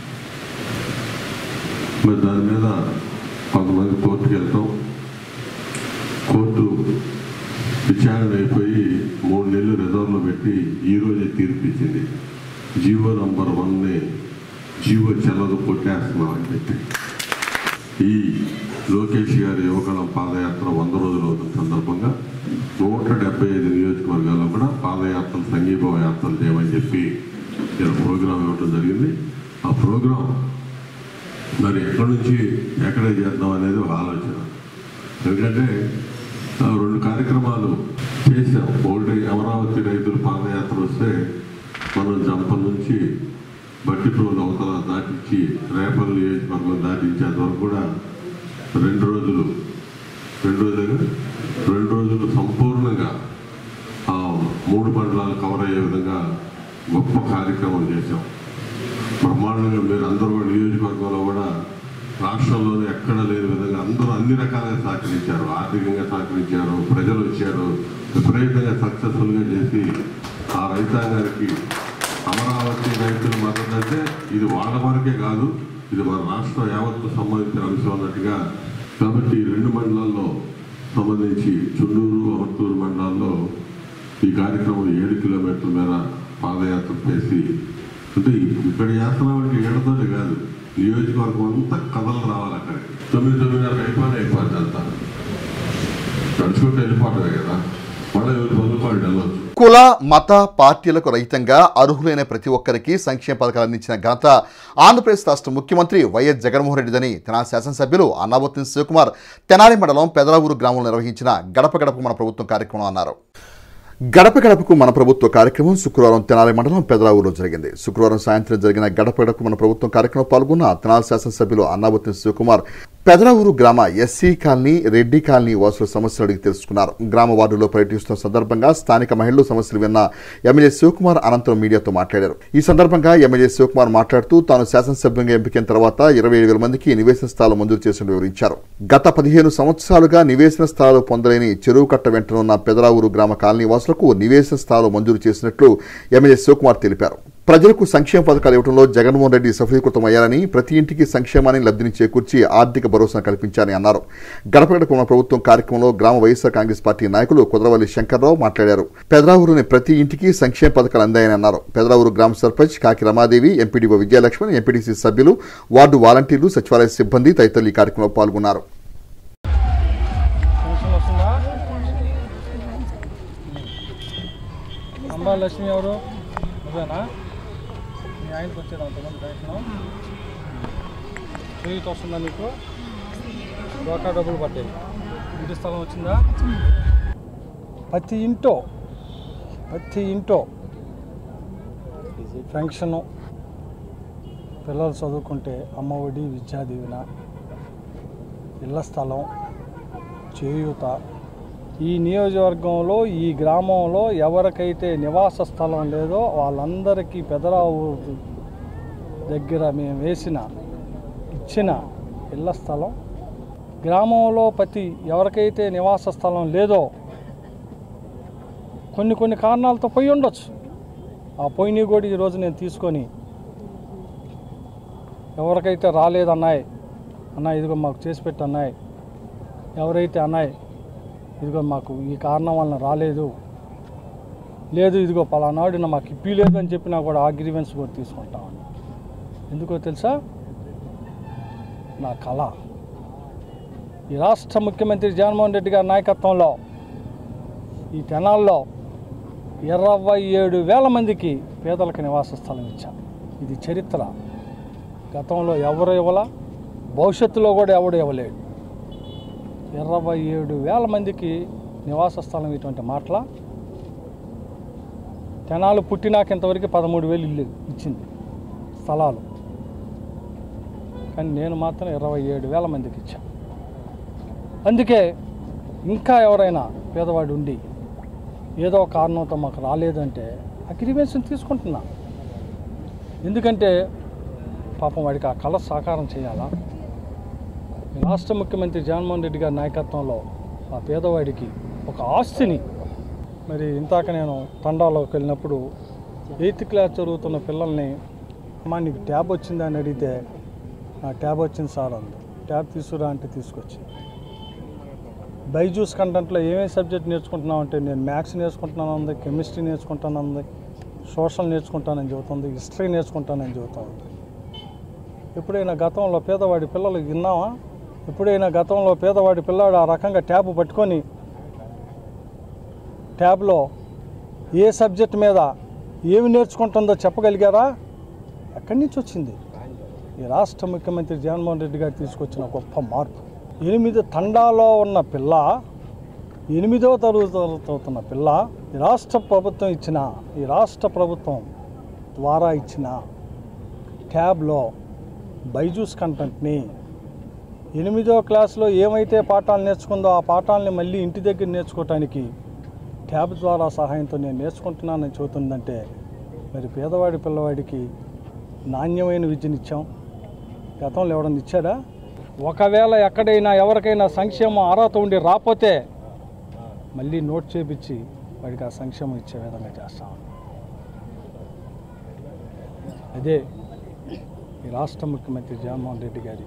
మరి దాని మీద కొంతమంది కోర్టుకి వెళ్తాం కోర్టు విచారణ అయిపోయి మూడు నెలలు రిజర్వ్లో పెట్టి ఈ రోజే తీర్పు ఇచ్చింది జీవో నంబర్ వన్ని జీవో చెల్లదు కొట్టేస్తున్నాం అని చెప్పి ఈ లోకేష్ గారి యువకళం పాదయాత్ర వంద రోజులు అవుతున్న సందర్భంగా నూట డెబ్బై ఐదు నియోజకవర్గాల్లో కూడా పాదయాత్రలు సంఘీభావ యాత్రలు చేయమని చెప్పి నేను ప్రోగ్రాం ఇవ్వడం జరిగింది ఆ ప్రోగ్రాం మరి ఎక్కడి నుంచి ఎక్కడ చేద్దాం అనేది ఒక ఆలోచన ఎందుకంటే ఆ రెండు కార్యక్రమాలు చేసాం ఒకటి అమరావతి రైతులు పాదయాత్ర వస్తే మనం జంప నుంచి బట్టిప్రోలు అవతల దాటించి రేపల్లి నియోజకవర్గం దాటించేంత వరకు కూడా రెండు రోజులు రెండు రోజులు రెండు రోజులు సంపూర్ణంగా ఆ మూడు మండలాలు కవర్ అయ్యే విధంగా గొప్ప కార్యక్రమం చేశాం బ్రహ్మాండంగా మీరు అందరూ కూడా నియోజకవర్గంలో కూడా రాష్ట్రంలోనే ఎక్కడ లేని విధంగా అందరూ అన్ని రకాలుగా సహకరించారు ఆర్థికంగా సహకరించారు ప్రజలు వచ్చారు విపరీతంగా సక్సెస్ఫుల్గా చేసి ఆ రైతాంగానికి అమరావతి రైతుల మద్దతు అంటే ఇది వాళ్ళ వరకే కాదు ఇది మన రాష్ట్రం యావత్తు సంబంధించిన అంశం అన్నట్టుగా కాబట్టి ఈ రెండు మండలాల్లో సంబంధించి చుండూరు అమర్తూరు మండలాల్లో ఈ కార్యక్రమం ఏడు కిలోమీటర్ల మేర పాదయాత్ర చేసి అంటే ఇక్కడ చేస్తున్నామంటే ఏడతోనే కాదు నియోజకవర్గం అంతా కథలు రావాలి అక్కడ తొమ్మిది తొమ్మిదిన్నర అయిపోయిన అయిపోద్ది అంతా నడుచుకుంటూ వెళ్ళిపోవడమే కదా మళ్ళీ ఎవరు పనులు వెళ్ళొచ్చు
కుల మత పార్టీలకు రహితంగా అర్హులైన ప్రతి ఒక్కరికి సంక్షేమ పథకాలు అందించిన ఘనత ఆంధ్రప్రదేశ్ రాష్ట్ర ముఖ్యమంత్రి వైఎస్ జగన్మోహన్ రెడ్డిదని తెనాలి శాసనసభ్యులు అన్నాబొత్తిన శివకుమార్ తెనాలి మండలం పెదరావూరు గ్రామంలో నిర్వహించిన గడప గడప మన ప్రభుత్వం కార్యక్రమం అన్నారు గడప గడపకు మన ప్రభుత్వ కార్యక్రమం శుక్రవారం తెనాలి మండలం పెదరావులో జరిగింది శుక్రవారం సాయంత్రం జరిగిన గడప గడపకు మన ప్రభుత్వం కార్యక్రమం పాల్గొన్న తెనాలి శాసనసభ్యులు అన్నాబొత్తిన శివకుమార్ పెదరావూరు గ్రామ ఎస్సీ కాలనీ రెడ్డి కాలనీ వాసుల సమస్యలు అడిగి తెలుసుకున్నారు గ్రామ వార్డులో పర్యటిస్తున్న సందర్భంగా స్థానిక మహిళలు సమస్యలు విన్న ఎమ్మెల్యే శివకుమార్ అనంతరం మీడియాతో మాట్లాడారు ఈ సందర్భంగా ఎమ్మెల్యే శివకుమార్ మాట్లాడుతూ తాను శాసనసభ్యంగా ఎంపికైన తర్వాత ఇరవై ఏడు వేల మందికి నివేశన స్థలాలు మంజూరు చేసినట్టు వివరించారు గత పదిహేను సంవత్సరాలుగా నివేశన స్థలాలు పొందలేని చెరువు కట్ట వెంటనున్న పెదరావూరు గ్రామ కాలనీ వాసులకు నివేశన స్థలాలు మంజూరు చేసినట్లు ఎమ్మెల్యే శివకుమార్ తెలిపారు ప్రజలకు సంక్షేమ పథకాలు ఇవ్వడంలో జగన్మోహన్ రెడ్డి సఫలీకృతమయ్యారని ప్రతి ఇంటికి సంక్షేమాన్ని లబ్ధిని చేకూర్చి ఆర్థిక భరోసా కల్పించారని అన్నారు గడపగడకు మన ప్రభుత్వం కార్యక్రమంలో గ్రామ వైఎస్ఆర్ కాంగ్రెస్ పార్టీ నాయకులు కుదరవల్లి శంకర్రావు మాట్లాడారు పెదరావూరుని ప్రతి ఇంటికి సంక్షేమ పథకాలు అందాయని అన్నారు పెదరావూరు గ్రామ సర్పంచ్ కాకి రమాదేవి ఎంపీడీఓ విజయలక్ష్మణ్ ఎంపీటీసీ సభ్యులు వార్డు వాలంటీర్లు సచివాలయ సిబ్బంది తదితరులు ఈ కార్యక్రమంలో పాల్గొన్నారు
పెన్షన్ వస్తుందా అంబా లక్ష్మి ఎవరు అదేనా మీ ఆయనకి వచ్చేది అంతమంది పెన్షన్ చేయూత వస్తుందా నీకు డోకా డబ్బులు పడ్డాయి ఇంటి స్థలం వచ్చిందా ప్రతి ఇంటో ప్రతి ఇంటో పెన్షను పిల్లలు చదువుకుంటే అమ్మఒడి విద్యా దీవెన ఇళ్ల స్థలం చేయూత ఈ నియోజకవర్గంలో ఈ గ్రామంలో ఎవరికైతే నివాస స్థలం లేదో వాళ్ళందరికీ పెదరావు దగ్గర మేము వేసిన ఇచ్చిన ఇళ్ల స్థలం గ్రామంలో ప్రతి ఎవరికైతే నివాస స్థలం లేదో కొన్ని కొన్ని కారణాలతో పోయి ఉండొచ్చు ఆ పోయినవి కూడా ఈరోజు నేను తీసుకొని ఎవరికైతే రాలేదన్నాయి అన్న ఇదిగో మాకు చేసి పెట్టి అన్నాయి ఎవరైతే అన్నాయి ఇదిగో మాకు ఈ కారణం వలన రాలేదు లేదు ఇదిగో పలానాడు మాకు ఇప్పిలేదు అని చెప్పినా కూడా ఆ గ్రీవెన్స్ కూడా తీసుకుంటామని ఎందుకో తెలుసా నా కళ ఈ రాష్ట్ర ముఖ్యమంత్రి జగన్మోహన్ రెడ్డి గారి నాయకత్వంలో ఈ తెనాల్లో ఇరవై ఏడు వేల మందికి పేదలకు నివాస స్థలం ఇచ్చాం ఇది చరిత్ర గతంలో ఎవరు ఇవ్వలా భవిష్యత్తులో కూడా ఎవడు ఇవ్వలేడు ఇరవై ఏడు వేల మందికి నివాస స్థలం ఇటువంటి మాటల తెనాలు పుట్టినాక ఇంతవరకు పదమూడు వేలు ఇల్లు ఇచ్చింది స్థలాలు కానీ నేను మాత్రం ఇరవై ఏడు వేల మందికి ఇచ్చా అందుకే ఇంకా ఎవరైనా పేదవాడు ఉండి ఏదో కారణంతో మాకు రాలేదంటే ఆ గ్రీవెన్స్ని తీసుకుంటున్నా ఎందుకంటే పాపం వాడికి ఆ కళ సాకారం చేయాలా ఈ రాష్ట్ర ముఖ్యమంత్రి జగన్మోహన్ రెడ్డి గారి నాయకత్వంలో ఆ పేదవాడికి ఒక ఆస్తిని మరి ఇంతాక నేను తండాలోకి వెళ్ళినప్పుడు ఎయిత్ క్లాస్ చదువుతున్న పిల్లల్ని అమ్మా నీకు ట్యాబ్ వచ్చిందా అని అడిగితే నా ట్యాబ్ వచ్చింది సార్ అంది ట్యాబ్ తీసుకురా అంటే తీసుకొచ్చి బైజూస్ కంటెంట్లో ఏమేమి సబ్జెక్ట్ నేర్చుకుంటున్నావు అంటే నేను మ్యాథ్స్ నేర్చుకుంటున్నాను ఉంది కెమిస్ట్రీ నేర్చుకుంటాను ఉంది సోషల్ నేర్చుకుంటానని చెబుతుంది హిస్టరీ నేర్చుకుంటానని చెబుతుంది ఎప్పుడైనా గతంలో పేదవాడి పిల్లలు విన్నావా ఎప్పుడైనా గతంలో పేదవాడి పిల్లాడు ఆ రకంగా ట్యాబ్ పట్టుకొని ట్యాబ్లో ఏ సబ్జెక్ట్ మీద ఏమి నేర్చుకుంటుందో చెప్పగలిగారా ఎక్కడి నుంచి వచ్చింది ఈ రాష్ట్ర ముఖ్యమంత్రి జగన్మోహన్ రెడ్డి గారు తీసుకొచ్చిన గొప్ప మార్పు ఎనిమిది తండాలో ఉన్న పిల్ల ఎనిమిదవ తరగతి చదువుతున్న పిల్ల ఈ రాష్ట్ర ప్రభుత్వం ఇచ్చిన ఈ రాష్ట్ర ప్రభుత్వం ద్వారా ఇచ్చిన ట్యాబ్లో బైజూస్ కంటెంట్ని ఎనిమిదో క్లాస్లో ఏమైతే పాఠాలు నేర్చుకుందో ఆ పాఠాలని మళ్ళీ ఇంటి దగ్గర నేర్చుకోవటానికి ట్యాబ్ ద్వారా సహాయంతో నేను నేర్చుకుంటున్నానని చెబుతుందంటే మరి పేదవాడి పిల్లవాడికి నాణ్యమైన విద్యనిచ్చాం గతంలో ఎవడన్నా ఇచ్చాడా ఒకవేళ ఎక్కడైనా ఎవరికైనా సంక్షేమం అర్హత ఉండి రాపోతే మళ్ళీ నోట్ చేపించి వాడికి ఆ సంక్షేమం ఇచ్చే విధంగా చేస్తాం అదే ఈ రాష్ట్ర ముఖ్యమంత్రి జగన్మోహన్ రెడ్డి గారి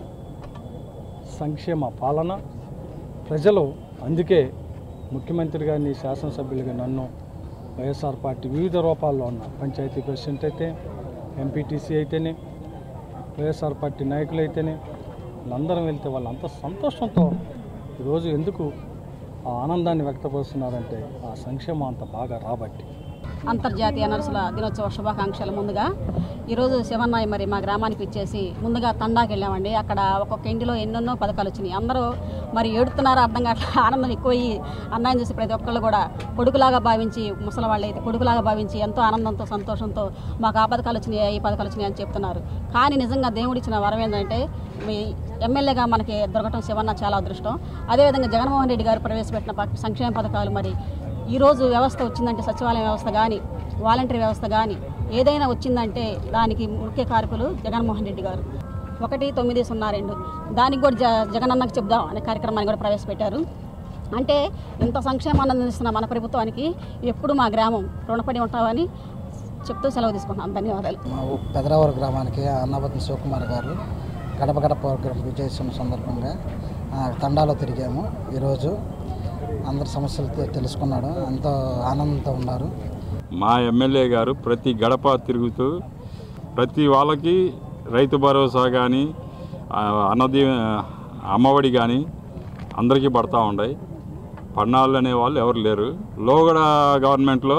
సంక్షేమ పాలన ప్రజలు అందుకే ముఖ్యమంత్రి గారిని శాసనసభ్యులుగా నన్ను వైఎస్ఆర్ పార్టీ వివిధ రూపాల్లో ఉన్న పంచాయతీ ప్రెసిడెంట్ అయితే ఎంపీటీసీ అయితేనే వైఎస్ఆర్ పార్టీ నాయకులు అయితేనే వాళ్ళందరం వెళ్తే వాళ్ళంత సంతోషంతో ఈరోజు ఎందుకు ఆ ఆనందాన్ని వ్యక్తపరుస్తున్నారంటే ఆ సంక్షేమం అంత బాగా రాబట్టి
అంతర్జాతీయ నర్సుల దినోత్సవ శుభాకాంక్షలు ముందుగా ఈరోజు శివన్నాయి మరి మా గ్రామానికి ఇచ్చేసి ముందుగా తండాకి వెళ్ళామండి అక్కడ ఒక్కొక్క ఇంటిలో ఎన్నెన్నో పథకాలు వచ్చినాయి అందరూ మరి ఏడుతున్నారో అర్థం కావట్లే ఆనందం ఎక్కువయ్యి అన్నాయం చూసి ప్రతి ఒక్కళ్ళు కూడా కొడుకులాగా భావించి ముసలి వాళ్ళు అయితే కొడుకులాగా భావించి ఎంతో ఆనందంతో సంతోషంతో మాకు ఆ పథకాలు వచ్చినాయి ఈ పథకాలు వచ్చినాయి అని చెప్తున్నారు కానీ నిజంగా దేవుడిచ్చిన వరం ఏంటంటే మీ ఎమ్మెల్యేగా మనకి దొరకటం శివన్న చాలా అదృష్టం అదేవిధంగా జగన్మోహన్ రెడ్డి గారు ప్రవేశపెట్టిన ప- సంక్షేమ పథకాలు మరి ఈరోజు వ్యవస్థ వచ్చిందంటే సచివాలయం వ్యవస్థ కానీ వాలంటరీ వ్యవస్థ కానీ ఏదైనా వచ్చిందంటే దానికి ముఖ్య కారకులు జగన్మోహన్ రెడ్డి గారు ఒకటి తొమ్మిది సున్నా రెండు దానికి కూడా జ జగనన్నకు చెప్దాం అనే కార్యక్రమాన్ని కూడా ప్రవేశపెట్టారు అంటే ఇంత సంక్షేమాన్ని అందిస్తున్న మన ప్రభుత్వానికి ఎప్పుడు మా గ్రామం రుణపడి ఉంటామని చెప్తూ సెలవు తీసుకుంటున్నాం ధన్యవాదాలు
పెదరావూరు గ్రామానికి అన్నపతి శివకుమార్ గారు గడప గడప ప్రోగ్రాం విజయస్తున్న సందర్భంగా ఆ, తండాలో తిరిగాము ఈరోజు అందరి సమస్యలు తె- తెలుసుకున్నాడు ఎంతో ఆనందంతో ఉన్నారు
మా ఎమ్మెల్యే గారు ప్రతి గడప తిరుగుతూ ప్రతి వాళ్ళకి రైతు భరోసా కానీ అన్నది అమ్మఒడి కానీ అందరికీ పడతా ఉన్నాయి పన్నాళ్ళు అనే వాళ్ళు ఎవరు లేరు లోగడ గవర్నమెంట్లో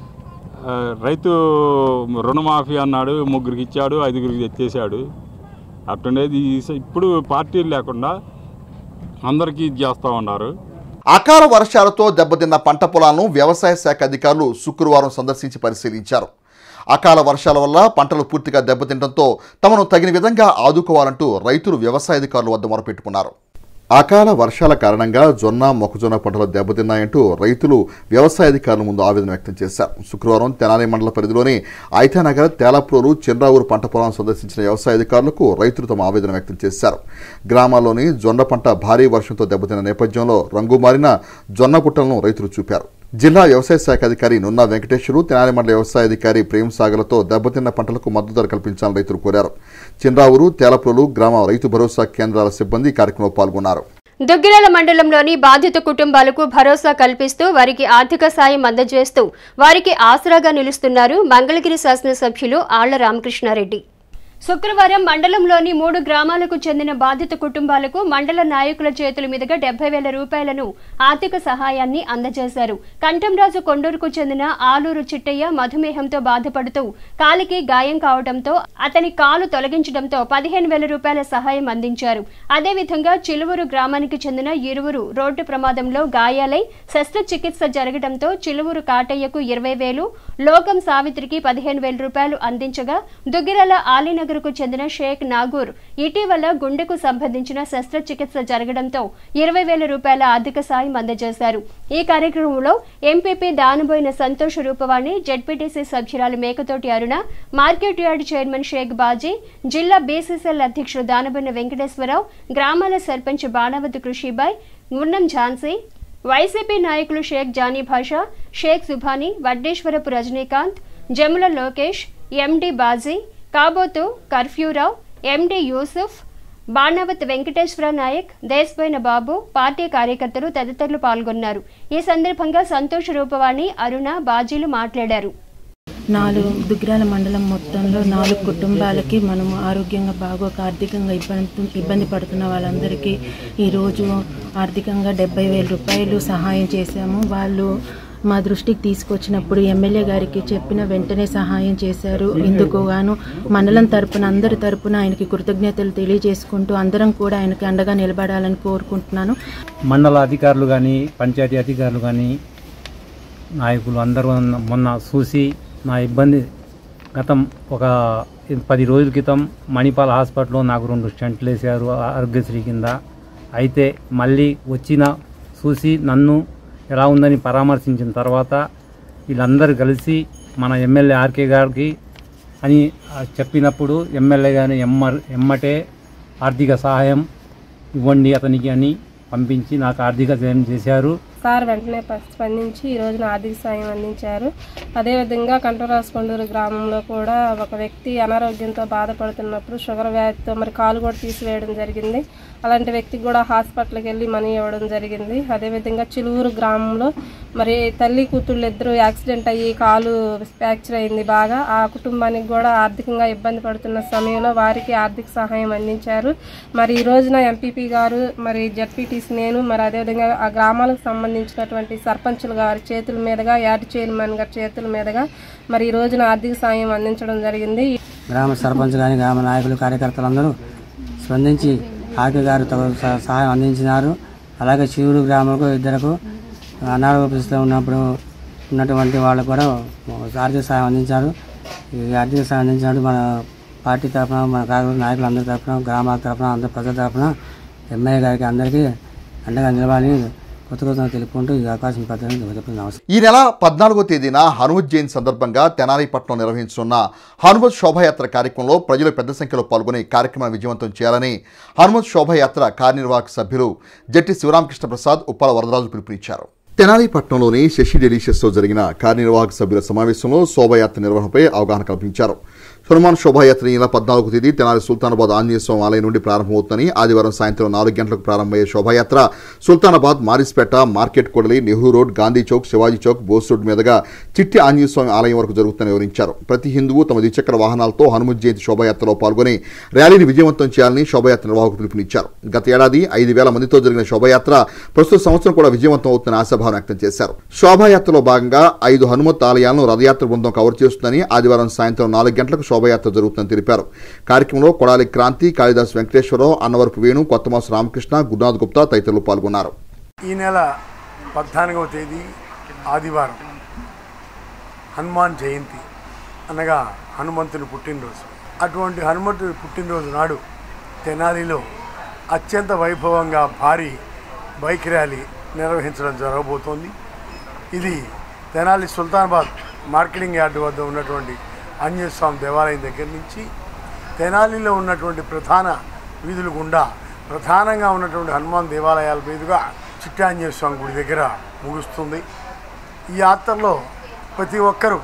ఆ, రైతు రుణమాఫీ అన్నాడు ముగ్గురికి ఇచ్చాడు ఐదుగురికి తెచ్చేశాడు అట్టుండేది ఈ- ఇప్పుడు పార్టీలు లేకుండా అందరికీ ఇది చేస్తూ ఉన్నారు
అకాల వర్షాలతో దెబ్బతిన్న పంట పొలాలను వ్యవసాయ శాఖ అధికారులు శుక్రవారం సందర్శించి పరిశీలించారు అకాల వర్షాల వల్ల పంటలు పూర్తిగా దెబ్బతింటంతో తమను తగిన విధంగా ఆదుకోవాలంటూ రైతులు వ్యవసాయ అధికారుల వద్ద మొరపెట్టుకున్నారు అకాల వర్షాల కారణంగా జొన్న మొక్కజొన్న పంటలు దెబ్బతిన్నాయంటూ రైతులు వ్యవసాయ అధికారుల ముందు ఆవేదన వ్యక్తం చేశారు శుక్రవారం తెనాలి మండల పరిధిలోని ఐతానగర్ తేలాప్రోలు చంద్రావూరు పంట పొలాలను సందర్శించిన వ్యవసాయ అధికారులకు రైతులు తమ ఆవేదన వ్యక్తం చేశారు గ్రామాల్లోని జొన్న పంట భారీ వర్షంతో దెబ్బతిన్న నేపథ్యంలో రంగు మారిన జొన్న పుట్టలను రైతులు చూపారు జిల్లా వ్యవసాయ శాఖ అధికారి నున్నా వెంకటేశ్వరు తెనాలి మండల వ్యవసాయ అధికారి ప్రేమ్ సాగర్లతో దెబ్బతిన్న పంటలకు మద్దతు ధర కల్పించాలని రైతులు కోరారు చంద్రావూరు తేలప్రోలు గ్రామ రైతు భరోసా కేంద్రాల సిబ్బంది ఈ కార్యక్రమంలో పాల్గొన్నారు
దుగ్గిరాల మండలంలోని బాధిత కుటుంబాలకు భరోసా కల్పిస్తూ వారికి ఆర్థిక సాయం అందజేస్తూ వారికి ఆసరాగా నిలుస్తున్నారు మంగళగిరి శాసనసభ్యులు ఆళ్ల రామకృష్ణారెడ్డి శుక్రవారం మండలంలోని మూడు గ్రామాలకు చెందిన బాధిత కుటుంబాలకు మండల నాయకుల చేతుల మీదుగా డెబ్బై వేల రూపాయలను ఆర్థిక సహాయాన్ని అందజేశారు కంఠంరాజు కొండూరుకు చెందిన ఆలూరు చిట్టయ్య మధుమేహంతో బాధపడుతూ కాలికి గాయం కావడంతో అతని కాలు తొలగించడంతో పదిహేను వేల రూపాయల సహాయం అందించారు అదేవిధంగా చిలువురు గ్రామానికి చెందిన ఇరువురు రోడ్డు ప్రమాదంలో గాయాలై శస్త్రచికిత్స జరగడంతో చిలువురు కాటయ్యకు ఇరవై వేలు లోకం సావిత్రికి పదిహేను వేల రూపాయలు అందించగా దుగ్గిరాల ఆలీనగర్కు చెందిన షేక్ నాగూర్ ఇటీవల గుండెకు సంబంధించిన శస్త్రచికిత్స జరగడంతో ఇరవై వేల రూపాయల ఆర్థిక సాయం అందజేశారు ఈ కార్యక్రమంలో ఎంపీపీ దానబోయిన సంతోష్ రూపవాణి జెడ్పీటీసీ సభ్యురాలు Mekathoti Aruna market yard chairman Sheikh Baji జిల్లా బీసీసీఎల్ అధ్యక్షుడు దానబోయిన వెంకటేశ్వరరావు గ్రామాల సర్పంచ్ బాణావతి కృషిబాయ్ మున్నం ఝాన్సీ వైసీపీ నాయకులు షేక్ జానీ భాషా షేక్ సుభాని వడ్డేశ్వరపు రజనీకాంత్ జముల లోకేష్ ఎండి బాజీ కాబోతు కర్ఫ్యూరావు ఎండి యూసుఫ్ బాణావత్ వెంకటేశ్వర నాయక్ దేశపోయిన బాబు పార్టీ కార్యకర్తలు తదితరులు పాల్గొన్నారు ఈ సందర్భంగా సంతోష్ రూపవాణి అరుణ బాజీలు మాట్లాడారు
నాలుగు దుగ్గిరాల మండలం మొత్తంలో నాలుగు కుటుంబాలకి మనము ఆరోగ్యంగా బాగోక ఆర్థికంగా ఇబ్బంది ఇబ్బంది పడుతున్న వాళ్ళందరికీ ఈరోజు ఆర్థికంగా డెబ్బై వేల రూపాయలు సహాయం చేశాము వాళ్ళు మా దృష్టికి తీసుకొచ్చినప్పుడు ఎమ్మెల్యే గారికి చెప్పిన వెంటనే సహాయం చేశారు ఇందుకు గాను మండలం తరపున అందరి తరపున ఆయనకి కృతజ్ఞతలు తెలియజేసుకుంటూ అందరం కూడా ఆయనకి అండగా నిలబడాలని కోరుకుంటున్నాను
మండల అధికారులు కానీ పంచాయతీ అధికారులు కానీ నాయకులు అందరూ మొన్న చూసి నా ఇబ్బంది గతం ఒక పది రోజుల క్రితం మణిపాల్ హాస్పిటల్లో నాకు రెండు స్టంట్లు వేసారు ఆరోగ్యశ్రీ కింద అయితే మళ్ళీ వచ్చిన చూసి నన్ను ఎలా ఉందని పరామర్శించిన తర్వాత వీళ్ళందరూ కలిసి మన ఎమ్మెల్యే ఆర్కే గారికి అని ఆ, చెప్పినప్పుడు ఎమ్మెల్యే గారిని ఎమ్మ ఎమ్మటే ఆర్థిక సహాయం ఇవ్వండి అతనికి అని పంపించి నాకు ఆర్థిక సాయం చేశారు
సార్ వెంటనే ప- స్పందించి ఈ రోజున ఆర్థిక సాయం అందించారు అదేవిధంగా కంటరాసుకొండూరు గ్రామంలో కూడా ఒక వ్యక్తి అనారోగ్యంతో బాధపడుతున్నప్పుడు షుగర్ వ్యాధితో మరి కాలు కూడా తీసివేయడం జరిగింది అలాంటి వ్యక్తికి కూడా హాస్పిటల్కి వెళ్ళి మనీ ఇవ్వడం జరిగింది అదేవిధంగా చిలువురు గ్రామంలో మరి తల్లి కూతుళ్ళు ఇద్దరు యాక్సిడెంట్ అయ్యి కాలు ఫ్రాక్చర్ అయింది బాగా ఆ కుటుంబానికి కూడా ఆర్థికంగా ఇబ్బంది పడుతున్న సమయంలో వారికి ఆర్థిక సహాయం అందించారు మరి ఈ రోజున ఎంపీపీ గారు మరి జడ్పీటీసీ నేను మరి అదేవిధంగా ఆ గ్రామాలకు సంబంధించినటువంటి సర్పంచులు గారి చేతుల మీదుగా యార్డ్ చైర్మన్ గారి చేతుల మీదుగా మరి ఈ రోజున ఆర్థిక సాయం అందించడం జరిగింది
గ్రామ సర్పంచ్ కానీ గ్రామ నాయకులు కార్యకర్తలందరూ స్పందించి ఆర్కే గారు తగు స- సహాయం అందించినారు అలాగే శివుడు గ్రామంకు ఇద్దరకు అనారోగ్య పరిస్థితిలో ఉన్నప్పుడు ఉన్నటువంటి వాళ్ళకు కూడా ఆర్థిక సహాయం అందించారు ఈ ఆర్థిక సహాయం అందించినప్పుడు మన పార్టీ తరఫున మన కార్యకర్త నాయకులు అందరి తరఫున గ్రామాల తరఫున అందరి ప్రజల తరఫున ఎమ్మెల్యే గారికి అందరికీ అండగా నిలవాలని కొత్త కొత్త తెలుపుకుంటూ ఈ అవకాశం పద్ధతిని నమస్కారం
ఈ నెల పద్నాలుగో తేదీన హనుమత్ జయంతి సందర్భంగా తెనాలిపట్నం నిర్వహించనున్న హనుమత్ శోభాయాత్ర కార్యక్రమంలో ప్రజలు పెద్ద సంఖ్యలో పాల్గొని కార్యక్రమాన్ని విజయవంతం చేయాలని హనుమత్ శోభాయాత్ర కార్యనిర్వాహక సభ్యులు జట్టి శివరామకృష్ణ ప్రసాద్ ఉప్పాల వరదరాజు పిలుపునిచ్చారు తెనాలిపట్నంలోని శశి డెలీషియస్లో జరిగిన కార్యనిర్వాహక సభ్యుల సమావేశంలో శోభాయాత్ర నిర్వహణపై అవగాహన కల్పించారు హనుమాన్ శోభాయాత్ర ఈ నెల పద్నాలుగు తేదీ తెనాలి సుల్తానాబాద్ ఆంజనేయ స్వామి ఆలయం నుండి ప్రారంభమవుతుందని ఆదివారం సాయంత్రం నాలుగు గంటలకు ప్రారంభమయ్యే శోభాయాత్ర Sultanabad Marispeta market Kodali Nehru road Gandhi chowk Shivaji chowk Bose road మీదుగా చిట్టి ఆంజనేయ స్వామి ఆలయం వరకు జరుగుతుందని వివరించారు ప్రతి హిందువు తమ ద్విచక్ర వాహనాలతో హనుమత్ జయంతి శోభాయాత్రలో పాల్గొని ర్యాలీని విజయవంతం చేయాలని శోభాయాత్ర నిర్వాహకులు పిలుపునిచ్చారు గత ఏడాది ఐదు వేల మందితో జరిగిన శోభాయాత్ర ప్రస్తుత సంవత్సరం కూడా విజయవంతం అవుతుందని ఆశాభావం వ్యక్తం చేశారు శోభాయాత్రలో భాగంగా ఐదు హనుమత్ ఆలయాలను రథయాత్ర బృందం కవర్ చేస్తుందని ఆదివారం సాయంత్రం నాలుగు గంటలకు శోభాయాత్ర జరుగుతుందని తెలిపారు కార్యక్రమంలో కొడాలి క్రాంతి కాళిదాస్ వెంకటేశ్వరరావు అన్నవరపు వేణు కొత్తమాసు రామకృష్ణ గురునాథ్ గుప్తా తదితరులు పాల్గొన్నారు
ఈ నెల పద్నాలుగవ తేదీ ఆదివారం హనుమాన్ జయంతి అనగా హనుమంతుని పుట్టినరోజు అటువంటి హనుమంతుని పుట్టినరోజు నాడు తెనాలిలో అత్యంత వైభవంగా భారీ బైక్ ర్యాలీ నిర్వహించడం జరగబోతోంది ఇది తెనాలి సుల్తానాబాద్ మార్కెటింగ్ యార్డు వద్ద ఉన్నటువంటి ఆంజనేయ స్వామి దేవాలయం దగ్గర నుంచి తెనాలిలో ఉన్నటువంటి ప్రధాన వీధుల గుండా ప్రధానంగా ఉన్నటువంటి హనుమాన్ దేవాలయాల మీదుగా చిట్టాంజనేయ స్వామి గుడి దగ్గర ముగుస్తుంది ఈ యాత్రలో ప్రతి ఒక్కరూ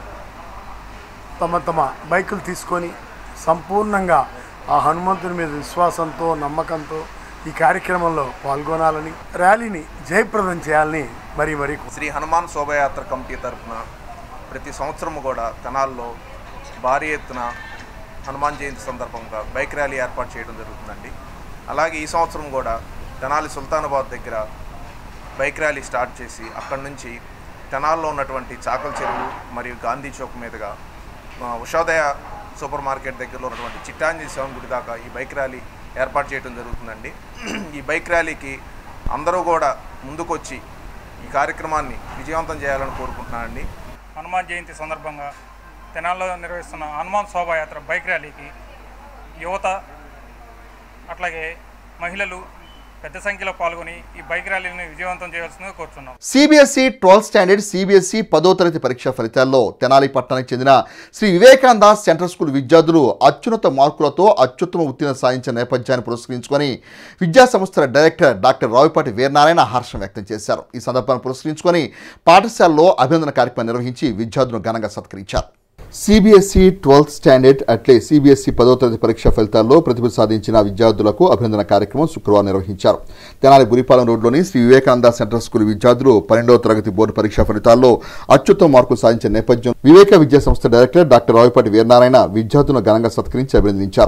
తమ తమ బైకులు తీసుకొని సంపూర్ణంగా ఆ హనుమంతుని మీద విశ్వాసంతో నమ్మకంతో ఈ కార్యక్రమంలో పాల్గొనాలని ర్యాలీని జయప్రదం చేయాలని మరీ మరీ
శ్రీ హనుమాన్ శోభయాత్ర కమిటీ తరఫున ప్రతి సంవత్సరం కూడా తెనాల్లో భారీ ఎత్తున హనుమాన్ జయంతి సందర్భంగా బైక్ ర్యాలీ ఏర్పాటు చేయడం జరుగుతుందండి అలాగే ఈ సంవత్సరం కూడా తెనాలి సుల్తానాబాద్ దగ్గర బైక్ ర్యాలీ స్టార్ట్ చేసి అక్కడి నుంచి తెనాల్లో ఉన్నటువంటి చాకల చెరువు మరియు గాంధీ చౌక్ మీదుగా ఆ, ఉషోదయ సూపర్ మార్కెట్ దగ్గరలో ఉన్నటువంటి చిట్టాంజీ స్వామి గుడి దాకా ఈ బైక్ ర్యాలీ ఏర్పాటు చేయడం జరుగుతుందండి ఈ బైక్ ర్యాలీకి అందరూ కూడా ముందుకొచ్చి ఈ కార్యక్రమాన్ని విజయవంతం చేయాలని కోరుకుంటున్నానండి
హనుమాన్ జయంతి సందర్భంగా తెనాల్లో నిర్వహిస్తున్న హనుమాన్ శోభాయాత్ర బైక్ ర్యాలీకి యువత అట్లాగే మహిళలు పెద్ద సంఖ్యలో పాల్గొని ఈ బైక్ ర్యాలీని విజయవంతం చేయాల్సిందిగా కోరుతున్నాం
సిబిఎస్ఈ ట్వెల్త్ స్టాండర్డ్ సిబిఎస్ఈ పదో తరగతి పరీక్ష ఫలితాల్లో తెనాలి పట్టణానికి చెందిన శ్రీ వివేకానంద సెంట్రల్ స్కూల్ విద్యార్థులు అత్యున్నత మార్కులతో అత్యుత్తమ ఉత్తీర్ణ సాధించిన నేపథ్యాన్ని పురస్కరించుకొని విద్యా సంస్థల డైరెక్టర్ డాక్టర్ రావిపాటి వీరనారాయణ హర్షం వ్యక్తం చేశారు ఈ సందర్భాన్ని పురస్కరించుకొని పాఠశాలలో అభినందన కార్యక్రమం నిర్వహించి విద్యార్థులను ఘనంగా సత్కరించారు సిబిఎస్ఈ ట్వెల్త్ స్టాండర్డ్ అట్లే సిబిఎస్ఈ పదో తరగతి పరీక్ష ఫలితాల్లో ప్రతిభ సాధించిన విద్యార్థులకు అభినందన కార్యక్రమం శుక్రవారం నిర్వహించారు తెనాలి బురిపాలెం రోడ్లోని శ్రీ వివేకానంద సెంట్రల్ స్కూల్ విద్యార్థులు పన్నెండవ తరగతి బోర్డు పరీక్షా ఫలితాల్లో అత్యుత్తమ మార్కులు సాధించిన నేపథ్యం వివేక విద్యా సంస్థ డైరెక్టర్ డాక్టర్ రావిపాటి వీరనారాయణ విద్యార్థులను ఘనంగా సత్కరించి అభినందించారు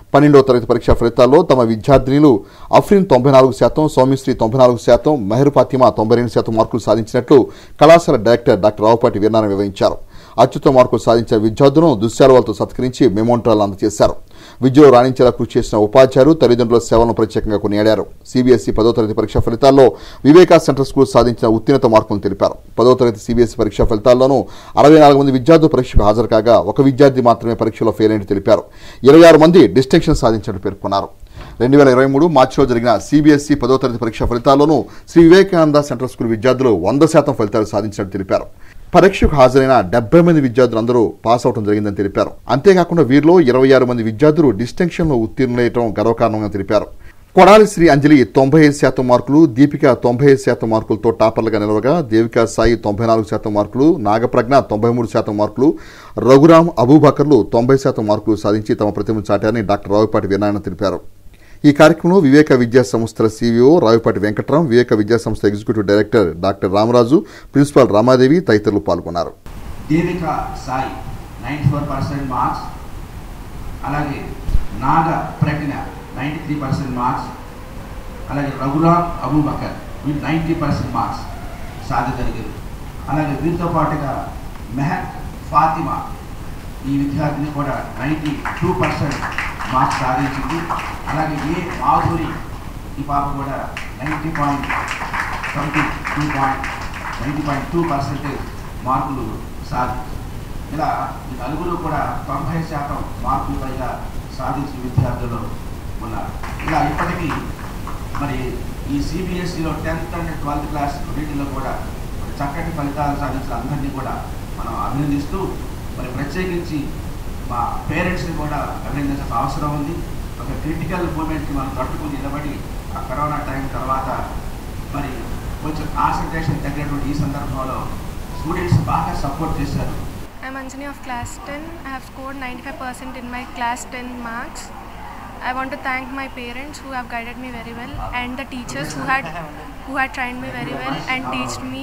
పన్నెండవ తరగతి పరీక్ష ఫలితాల్లో తమ విద్యార్థినులు అఫ్రిన్ తొంభై నాలుగు శాతం సౌమిశ్రీ తొంభై నాలుగు శాతం మెహర్ ఫాతిమా తొంభై రెండు శాతం మార్కులు సాధించినట్లు కళాశాల డైరెక్టర్ డాక్టర్ రావుపాటి వీరనారాయణ వివరించారు అత్యుత్తమ మార్కులు సాధించిన విద్యార్థులను దుశ్శాలువాలతో సత్కరించి మెమోంట్రాలు అందజేశారు విద్యలో రాణించేలా కృషి చేసిన ఉపాధ్యాయులు తల్లిదండ్రుల సేవలను ప్రత్యేకంగా కొనియాడారు సిబిఎస్ఈ పదో తరగతి పరీక్ష ఫలితాల్లో వివేకా సెంట్రల్ స్కూల్ సాధించిన ఉత్తీర్ణత మార్కులను తెలిపారు పదో తరగతి సిబిఎస్ఈ పరీక్ష ఫలితాల్లోనూ అరవై నాలుగు మంది విద్యార్థులు పరీక్షకు హాజరు కాగా ఒక విద్యార్థి మాత్రమే పరీక్షలో ఫెయిల్ అయినట్టు తెలిపారు ఇరవై ఆరు మంది డిస్టింక్షన్ సాధించినట్టు పేర్కొన్నారు రెండు వేల ఇరవై మూడు మార్చిలో జరిగిన సిబిఎస్ఈ పదో తరగతి పరీక్ష ఫలితాల్లోనూ శ్రీ వివేకానంద సెంట్రల్ స్కూల్ విద్యార్థులు వంద శాతం ఫలితాలు సాధించినట్టు తెలిపారు పరీక్షకు హాజరైన డెబ్బై మంది విద్యార్థులు అందరూ పాస్ అవడం జరిగిందని తెలిపారు అంతేకాకుండా వీరిలో ఇరవై ఆరు మంది విద్యార్థులు డిస్టింక్షన్లో ఉత్తీర్ణులయ్యడం గర్వకారణంగా తెలిపారు కొడాలి శ్రీ అంజలి తొంభై ఐదు శాతం మార్కులు దీపిక తొంభై ఐదు శాతం మార్కులతో టాపర్లుగా నిలవగా దేవికా సాయి తొంభై నాలుగు శాతం మార్కులు నాగప్రజ్ఞ తొంభై మూడు శాతం మార్కులు రఘురాం అబూబకర్లు తొంభై శాతం మార్కులు సాధించి తమ ప్రతిభను చాటారని డాక్టర్ రావుపాటి వీరనారాయణ తెలిపారు ఈ కార్యక్రమంలో వివేక విద్యా సంస్థల CEO Ravipati Venkatram Viveka Vidya Samstha executive director doctor Ramaraju principal Ramadevi తదితరులు పాల్గొన్నారు
Devika Sai ninety four percent marks అలాగే Naga Pragna ninety three percent marks అలాగే రఘురామ్ అబూబకర్ వీళ్ళు నైంటీ పర్సెంట్ మార్క్స్ సాధించగలిగారు అలాగే వీరితో పాటుగా మెహక్ ఫాతిమా ఈ విద్యార్థిని కూడా నైంటీ టూ పర్సెంట్ మార్క్స్ సాధించింది అలాగే ఏ మాధురి ఈ పాప కూడా ninety point twenty two point ninety point two percentage మార్కులు సాధించారు ఇలా ఈ నలుగురు కూడా తొంభై శాతం మార్కులు పైగా సాధించిన విద్యార్థులు ఉన్నారు ఇలా ఇప్పటికీ మరి ఈ సిబిఎస్ఈలో టెన్త్ అండ్ ట్వెల్త్ క్లాస్ వీటిలో కూడా మరి చక్కటి ఫలితాలు సాధించిన అందరినీ కూడా మనం అభినందిస్తూ మరి ప్రత్యేకించి మా పేరెంట్స్ని కూడా అభినందించాల్సిన అవసరం ఉంది ఒక క్రిటికల్ మూమెంట్కి మనం తట్టుకుని నిలబడి ఆ కరోనా టైం తర్వాత మరి కొంచెం కాన్సన్ట్రేషన్ తగ్గినటువంటి ఈ సందర్భంలో స్టూడెంట్స్ బాగా సపోర్ట్ చేశారు
I'm Anjani of class 10. I have scored 95% in my class 10 marks. I want to thank my parents who have guided me very well and the teachers who had who had trained me very well and taught me.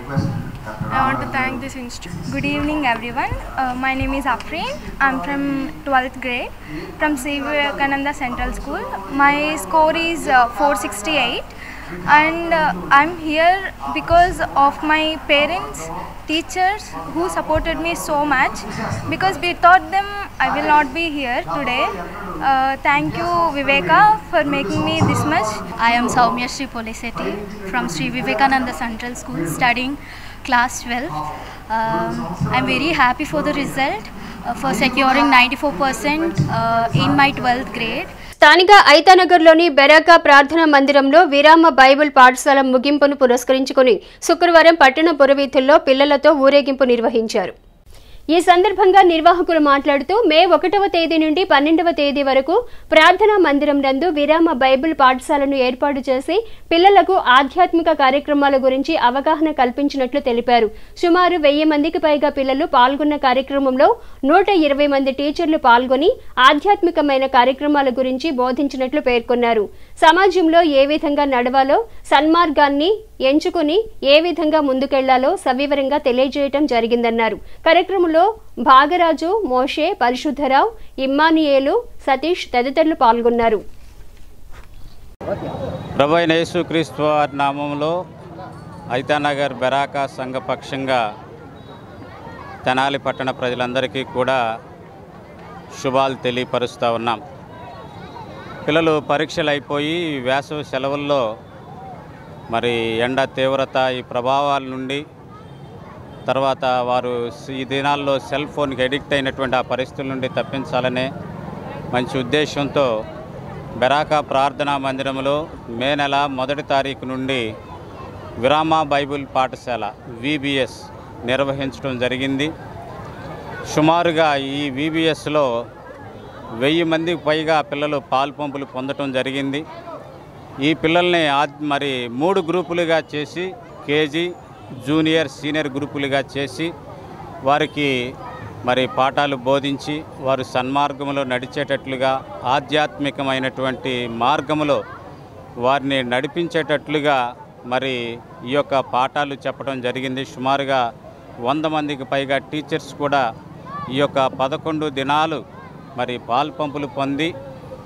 I want to thank this institute.
Good evening, everyone. Uh, my name is Afreen. I'm from 12th grade from Sri Vivekananda Central School. My score is uh, 468, and uh, I'm here because of my parents, teachers who supported me so much. Because without them, I will not be here today. Uh, thank you, Viveka, for making me this much.
I am Soumya Sri Polisetti from Sri Vivekananda Central School studying class 12. Um, I'm very happy for the result uh, for securing 94% uh, in my 12th grade.
స్థానిక ఐతానగర్లోని బెరాకా ప్రార్థనా మందిరంలో విరామ బైబిల్ పాఠశాల ముగింపును పురస్కరించుకుని శుక్రవారం పట్టణ పురవీధుల్లో పిల్లలతో ఊరేగింపు నిర్వహించారు ఈ సందర్భంగా నిర్వాహకులు మాట్లాడుతూ మే ఒకటవ తేదీ నుండి పన్నెండవ తేదీ వరకు ప్రార్థనా మందిరం నందు విరామ బైబిల్ పాఠశాలను ఏర్పాటు చేసి పిల్లలకు ఆధ్యాత్మిక కార్యక్రమాల గురించి అవగాహన కల్పించినట్లు తెలిపారు సుమారు వెయ్యి మందికి పైగా పిల్లలు పాల్గొన్న కార్యక్రమంలో నూట ఇరవై మంది టీచర్లు పాల్గొని ఆధ్యాత్మికమైన కార్యక్రమాల గురించి బోధించినట్లు పేర్కొన్నారు సమాజంలో ఏ విధంగా నడవాలో సన్మార్గాన్ని ఎంచుకుని ఏ విధంగా ముందుకెళ్లాలో సవివరంగా తెలియజేయటం జరిగిందన్నారు కార్యక్రమంలో భాగరాజు మోషే పరిశుద్ధరావు ఇమ్మానుయేలు సతీష్ తదితరులు పాల్గొన్నారు
ప్రభు అయిన యేసుక్రీస్తు వారి నామంలో ఐతానగర్ బెరాకా సంఘ పక్షంగా తెనాలి పట్టణ ప్రజలందరికీ కూడా శుభాలు తెలియపరుస్తూ ఉన్నాం పిల్లలు పరీక్షలు అయిపోయి వేసవి సెలవుల్లో మరి ఎండ తీవ్రత ఈ ప్రభావాల నుండి తర్వాత వారు ఈ దినాల్లో సెల్ ఫోన్కి ఎడిక్ట్ అయినటువంటి ఆ పరిస్థితుల నుండి తప్పించాలనే మంచి ఉద్దేశంతో బెరాకా ప్రార్థనా మందిరంలో మే నెల మొదటి తారీఖు నుండి విరామ బైబిల్ పాఠశాల విబిఎస్ నిర్వహించడం జరిగింది సుమారుగా ఈ విబిఎస్లో వెయ్యి మందికి పైగా పిల్లలు పాలు పంపులు పొందటం జరిగింది ఈ పిల్లల్ని ఆ- మరి మూడు గ్రూపులుగా చేసి కేజీ జూనియర్ సీనియర్ గ్రూపులుగా చేసి వారికి మరి పాఠాలు బోధించి వారు సన్మార్గంలో నడిచేటట్లుగా ఆధ్యాత్మికమైనటువంటి మార్గములో వారిని నడిపించేటట్లుగా మరి ఈ యొక్క పాఠాలు చెప్పడం జరిగింది సుమారుగా వంద మందికి పైగా టీచర్స్ కూడా ఈ యొక్క పదకొండు దినాలు మరి పాలు పంపులు పొంది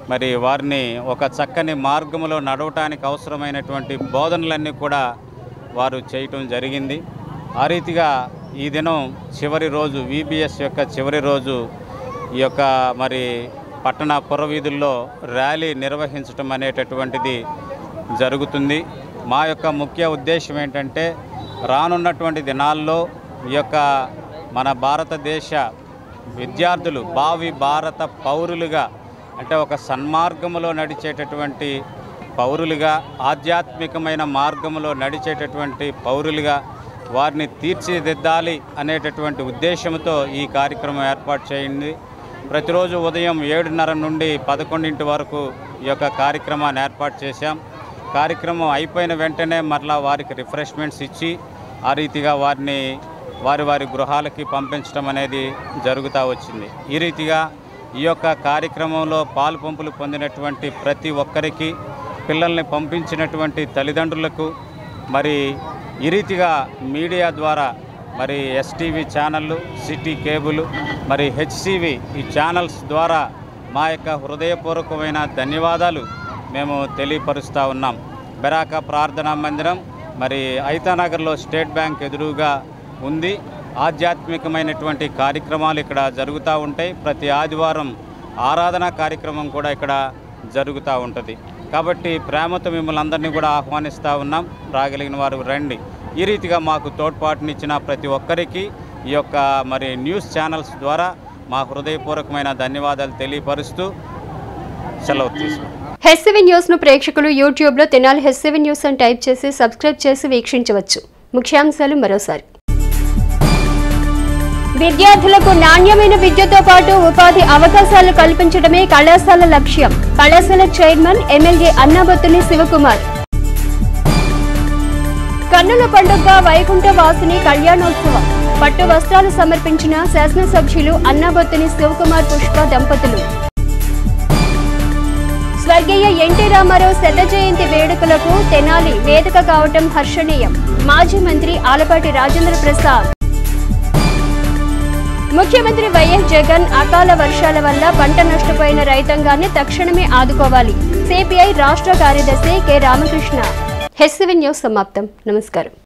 మరి వారిని ఒక చక్కని మార్గంలో నడవటానికి అవసరమైనటువంటి బోధనలన్నీ కూడా వారు చేయటం జరిగింది ఆ రీతిగా ఈ దినం చివరి రోజు విబిఎస్ యొక్క చివరి రోజు ఈ యొక్క మరి పట్టణ పురవీధుల్లో ర్యాలీ నిర్వహించటం అనేటటువంటిది జరుగుతుంది మా యొక్క ముఖ్య ఉద్దేశం ఏంటంటే రానున్నటువంటి దినాల్లో ఈ యొక్క మన భారతదేశ విద్యార్థులు భావి భారత పౌరులుగా అంటే ఒక సన్మార్గములో నడిచేటటువంటి పౌరులుగా ఆధ్యాత్మికమైన మార్గంలో నడిచేటటువంటి పౌరులుగా వారిని తీర్చిదిద్దాలి అనేటటువంటి ఉద్దేశంతో ఈ కార్యక్రమం ఏర్పాటు చేయండి ప్రతిరోజు ఉదయం ఏడున్నర నుండి పదకొండింటి వరకు ఈ యొక్క కార్యక్రమాన్ని ఏర్పాటు చేశాం కార్యక్రమం అయిపోయిన వెంటనే మరలా వారికి రిఫ్రెష్మెంట్స్ ఇచ్చి ఆ రీతిగా వారిని వారి వారి గృహాలకి పంపించడం అనేది జరుగుతూ వచ్చింది ఈ రీతిగా ఈ యొక్క కార్యక్రమంలో పాలు పంపులు పొందినటువంటి ప్రతి ఒక్కరికి పిల్లల్ని పంపించినటువంటి తల్లిదండ్రులకు మరి ఈ రీతిగా మీడియా ద్వారా మరి ఎస్టీవీ ఛానళ్ళు సిటీ కేబుల్ మరి హెచ్సివి ఈ ఛానల్స్ ద్వారా మా యొక్క హృదయపూర్వకమైన ధన్యవాదాలు మేము తెలియపరుస్తూ ఉన్నాం బెరాక ప్రార్థనా మందిరం మరి ఐతానగర్లో స్టేట్ బ్యాంక్ ఎదురుగా ఉంది ఆధ్యాత్మికమైనటువంటి కార్యక్రమాలు ఇక్కడ జరుగుతూ ఉంటాయి ప్రతి ఆదివారం ఆరాధన కార్యక్రమం కూడా ఇక్కడ జరుగుతూ ఉంటుంది కాబట్టి ప్రేమతో మిమ్మల్ని అందరినీ కూడా ఆహ్వానిస్తూ ఉన్నాం రాగలిగిన వారు రండి ఈ రీతిగా మాకు తోడ్పాటునిచ్చిన ప్రతి ఒక్కరికి ఈ యొక్క మరి న్యూస్ ఛానల్స్ ద్వారా మా హృదయపూర్వకమైన ధన్యవాదాలు తెలియపరుస్తూ సెలవు తీసుకుంటాం
హెస్సివి న్యూస్ ను ప్రేక్షకులు యూట్యూబ్ లో తెనాలి హెస్సివి న్యూస్ అని టైప్ చేసి సబ్స్క్రైబ్ చేసి వీక్షించవచ్చు ముఖ్యాంశాలు మరోసారి విద్యార్థులకు నాణ్యమైన విద్యతో పాటు ఉపాధి అవకాశాలు కల్పించడమే కళాశాల లక్ష్యం కళాశాల చైర్మన్ ఎమ్మెల్యే అన్నాబత్తుని శివకుమార్ కన్నుల పండుగ వైకుంఠ వాసుని కళ్యాణోత్సవం పట్టు వస్త్రాలు సమర్పించిన శాసనసభ్యులు అన్నాబత్తుని శివకుమార్ పుష్ప దంపతులు స్వర్గీయ ఎన్టీ రామారావు శత జయంతి వేడుకలకు తెనాలి వేదిక కావటం హర్షణీయం మాజీ మంత్రి ఆలపాటి రాజేంద్ర ప్రసాద్ ముఖ్యమంత్రి వైఎస్ జగన్ అకాల వర్షాల వల్ల పంట నష్టపోయిన రైతాంగాన్ని తక్షణమే ఆదుకోవాలి సిపిఐ రాష్ట్ర కార్యదర్శి కె రామకృష్ణ హెస్సివి న్యూస్ సమాప్తం నమస్కారం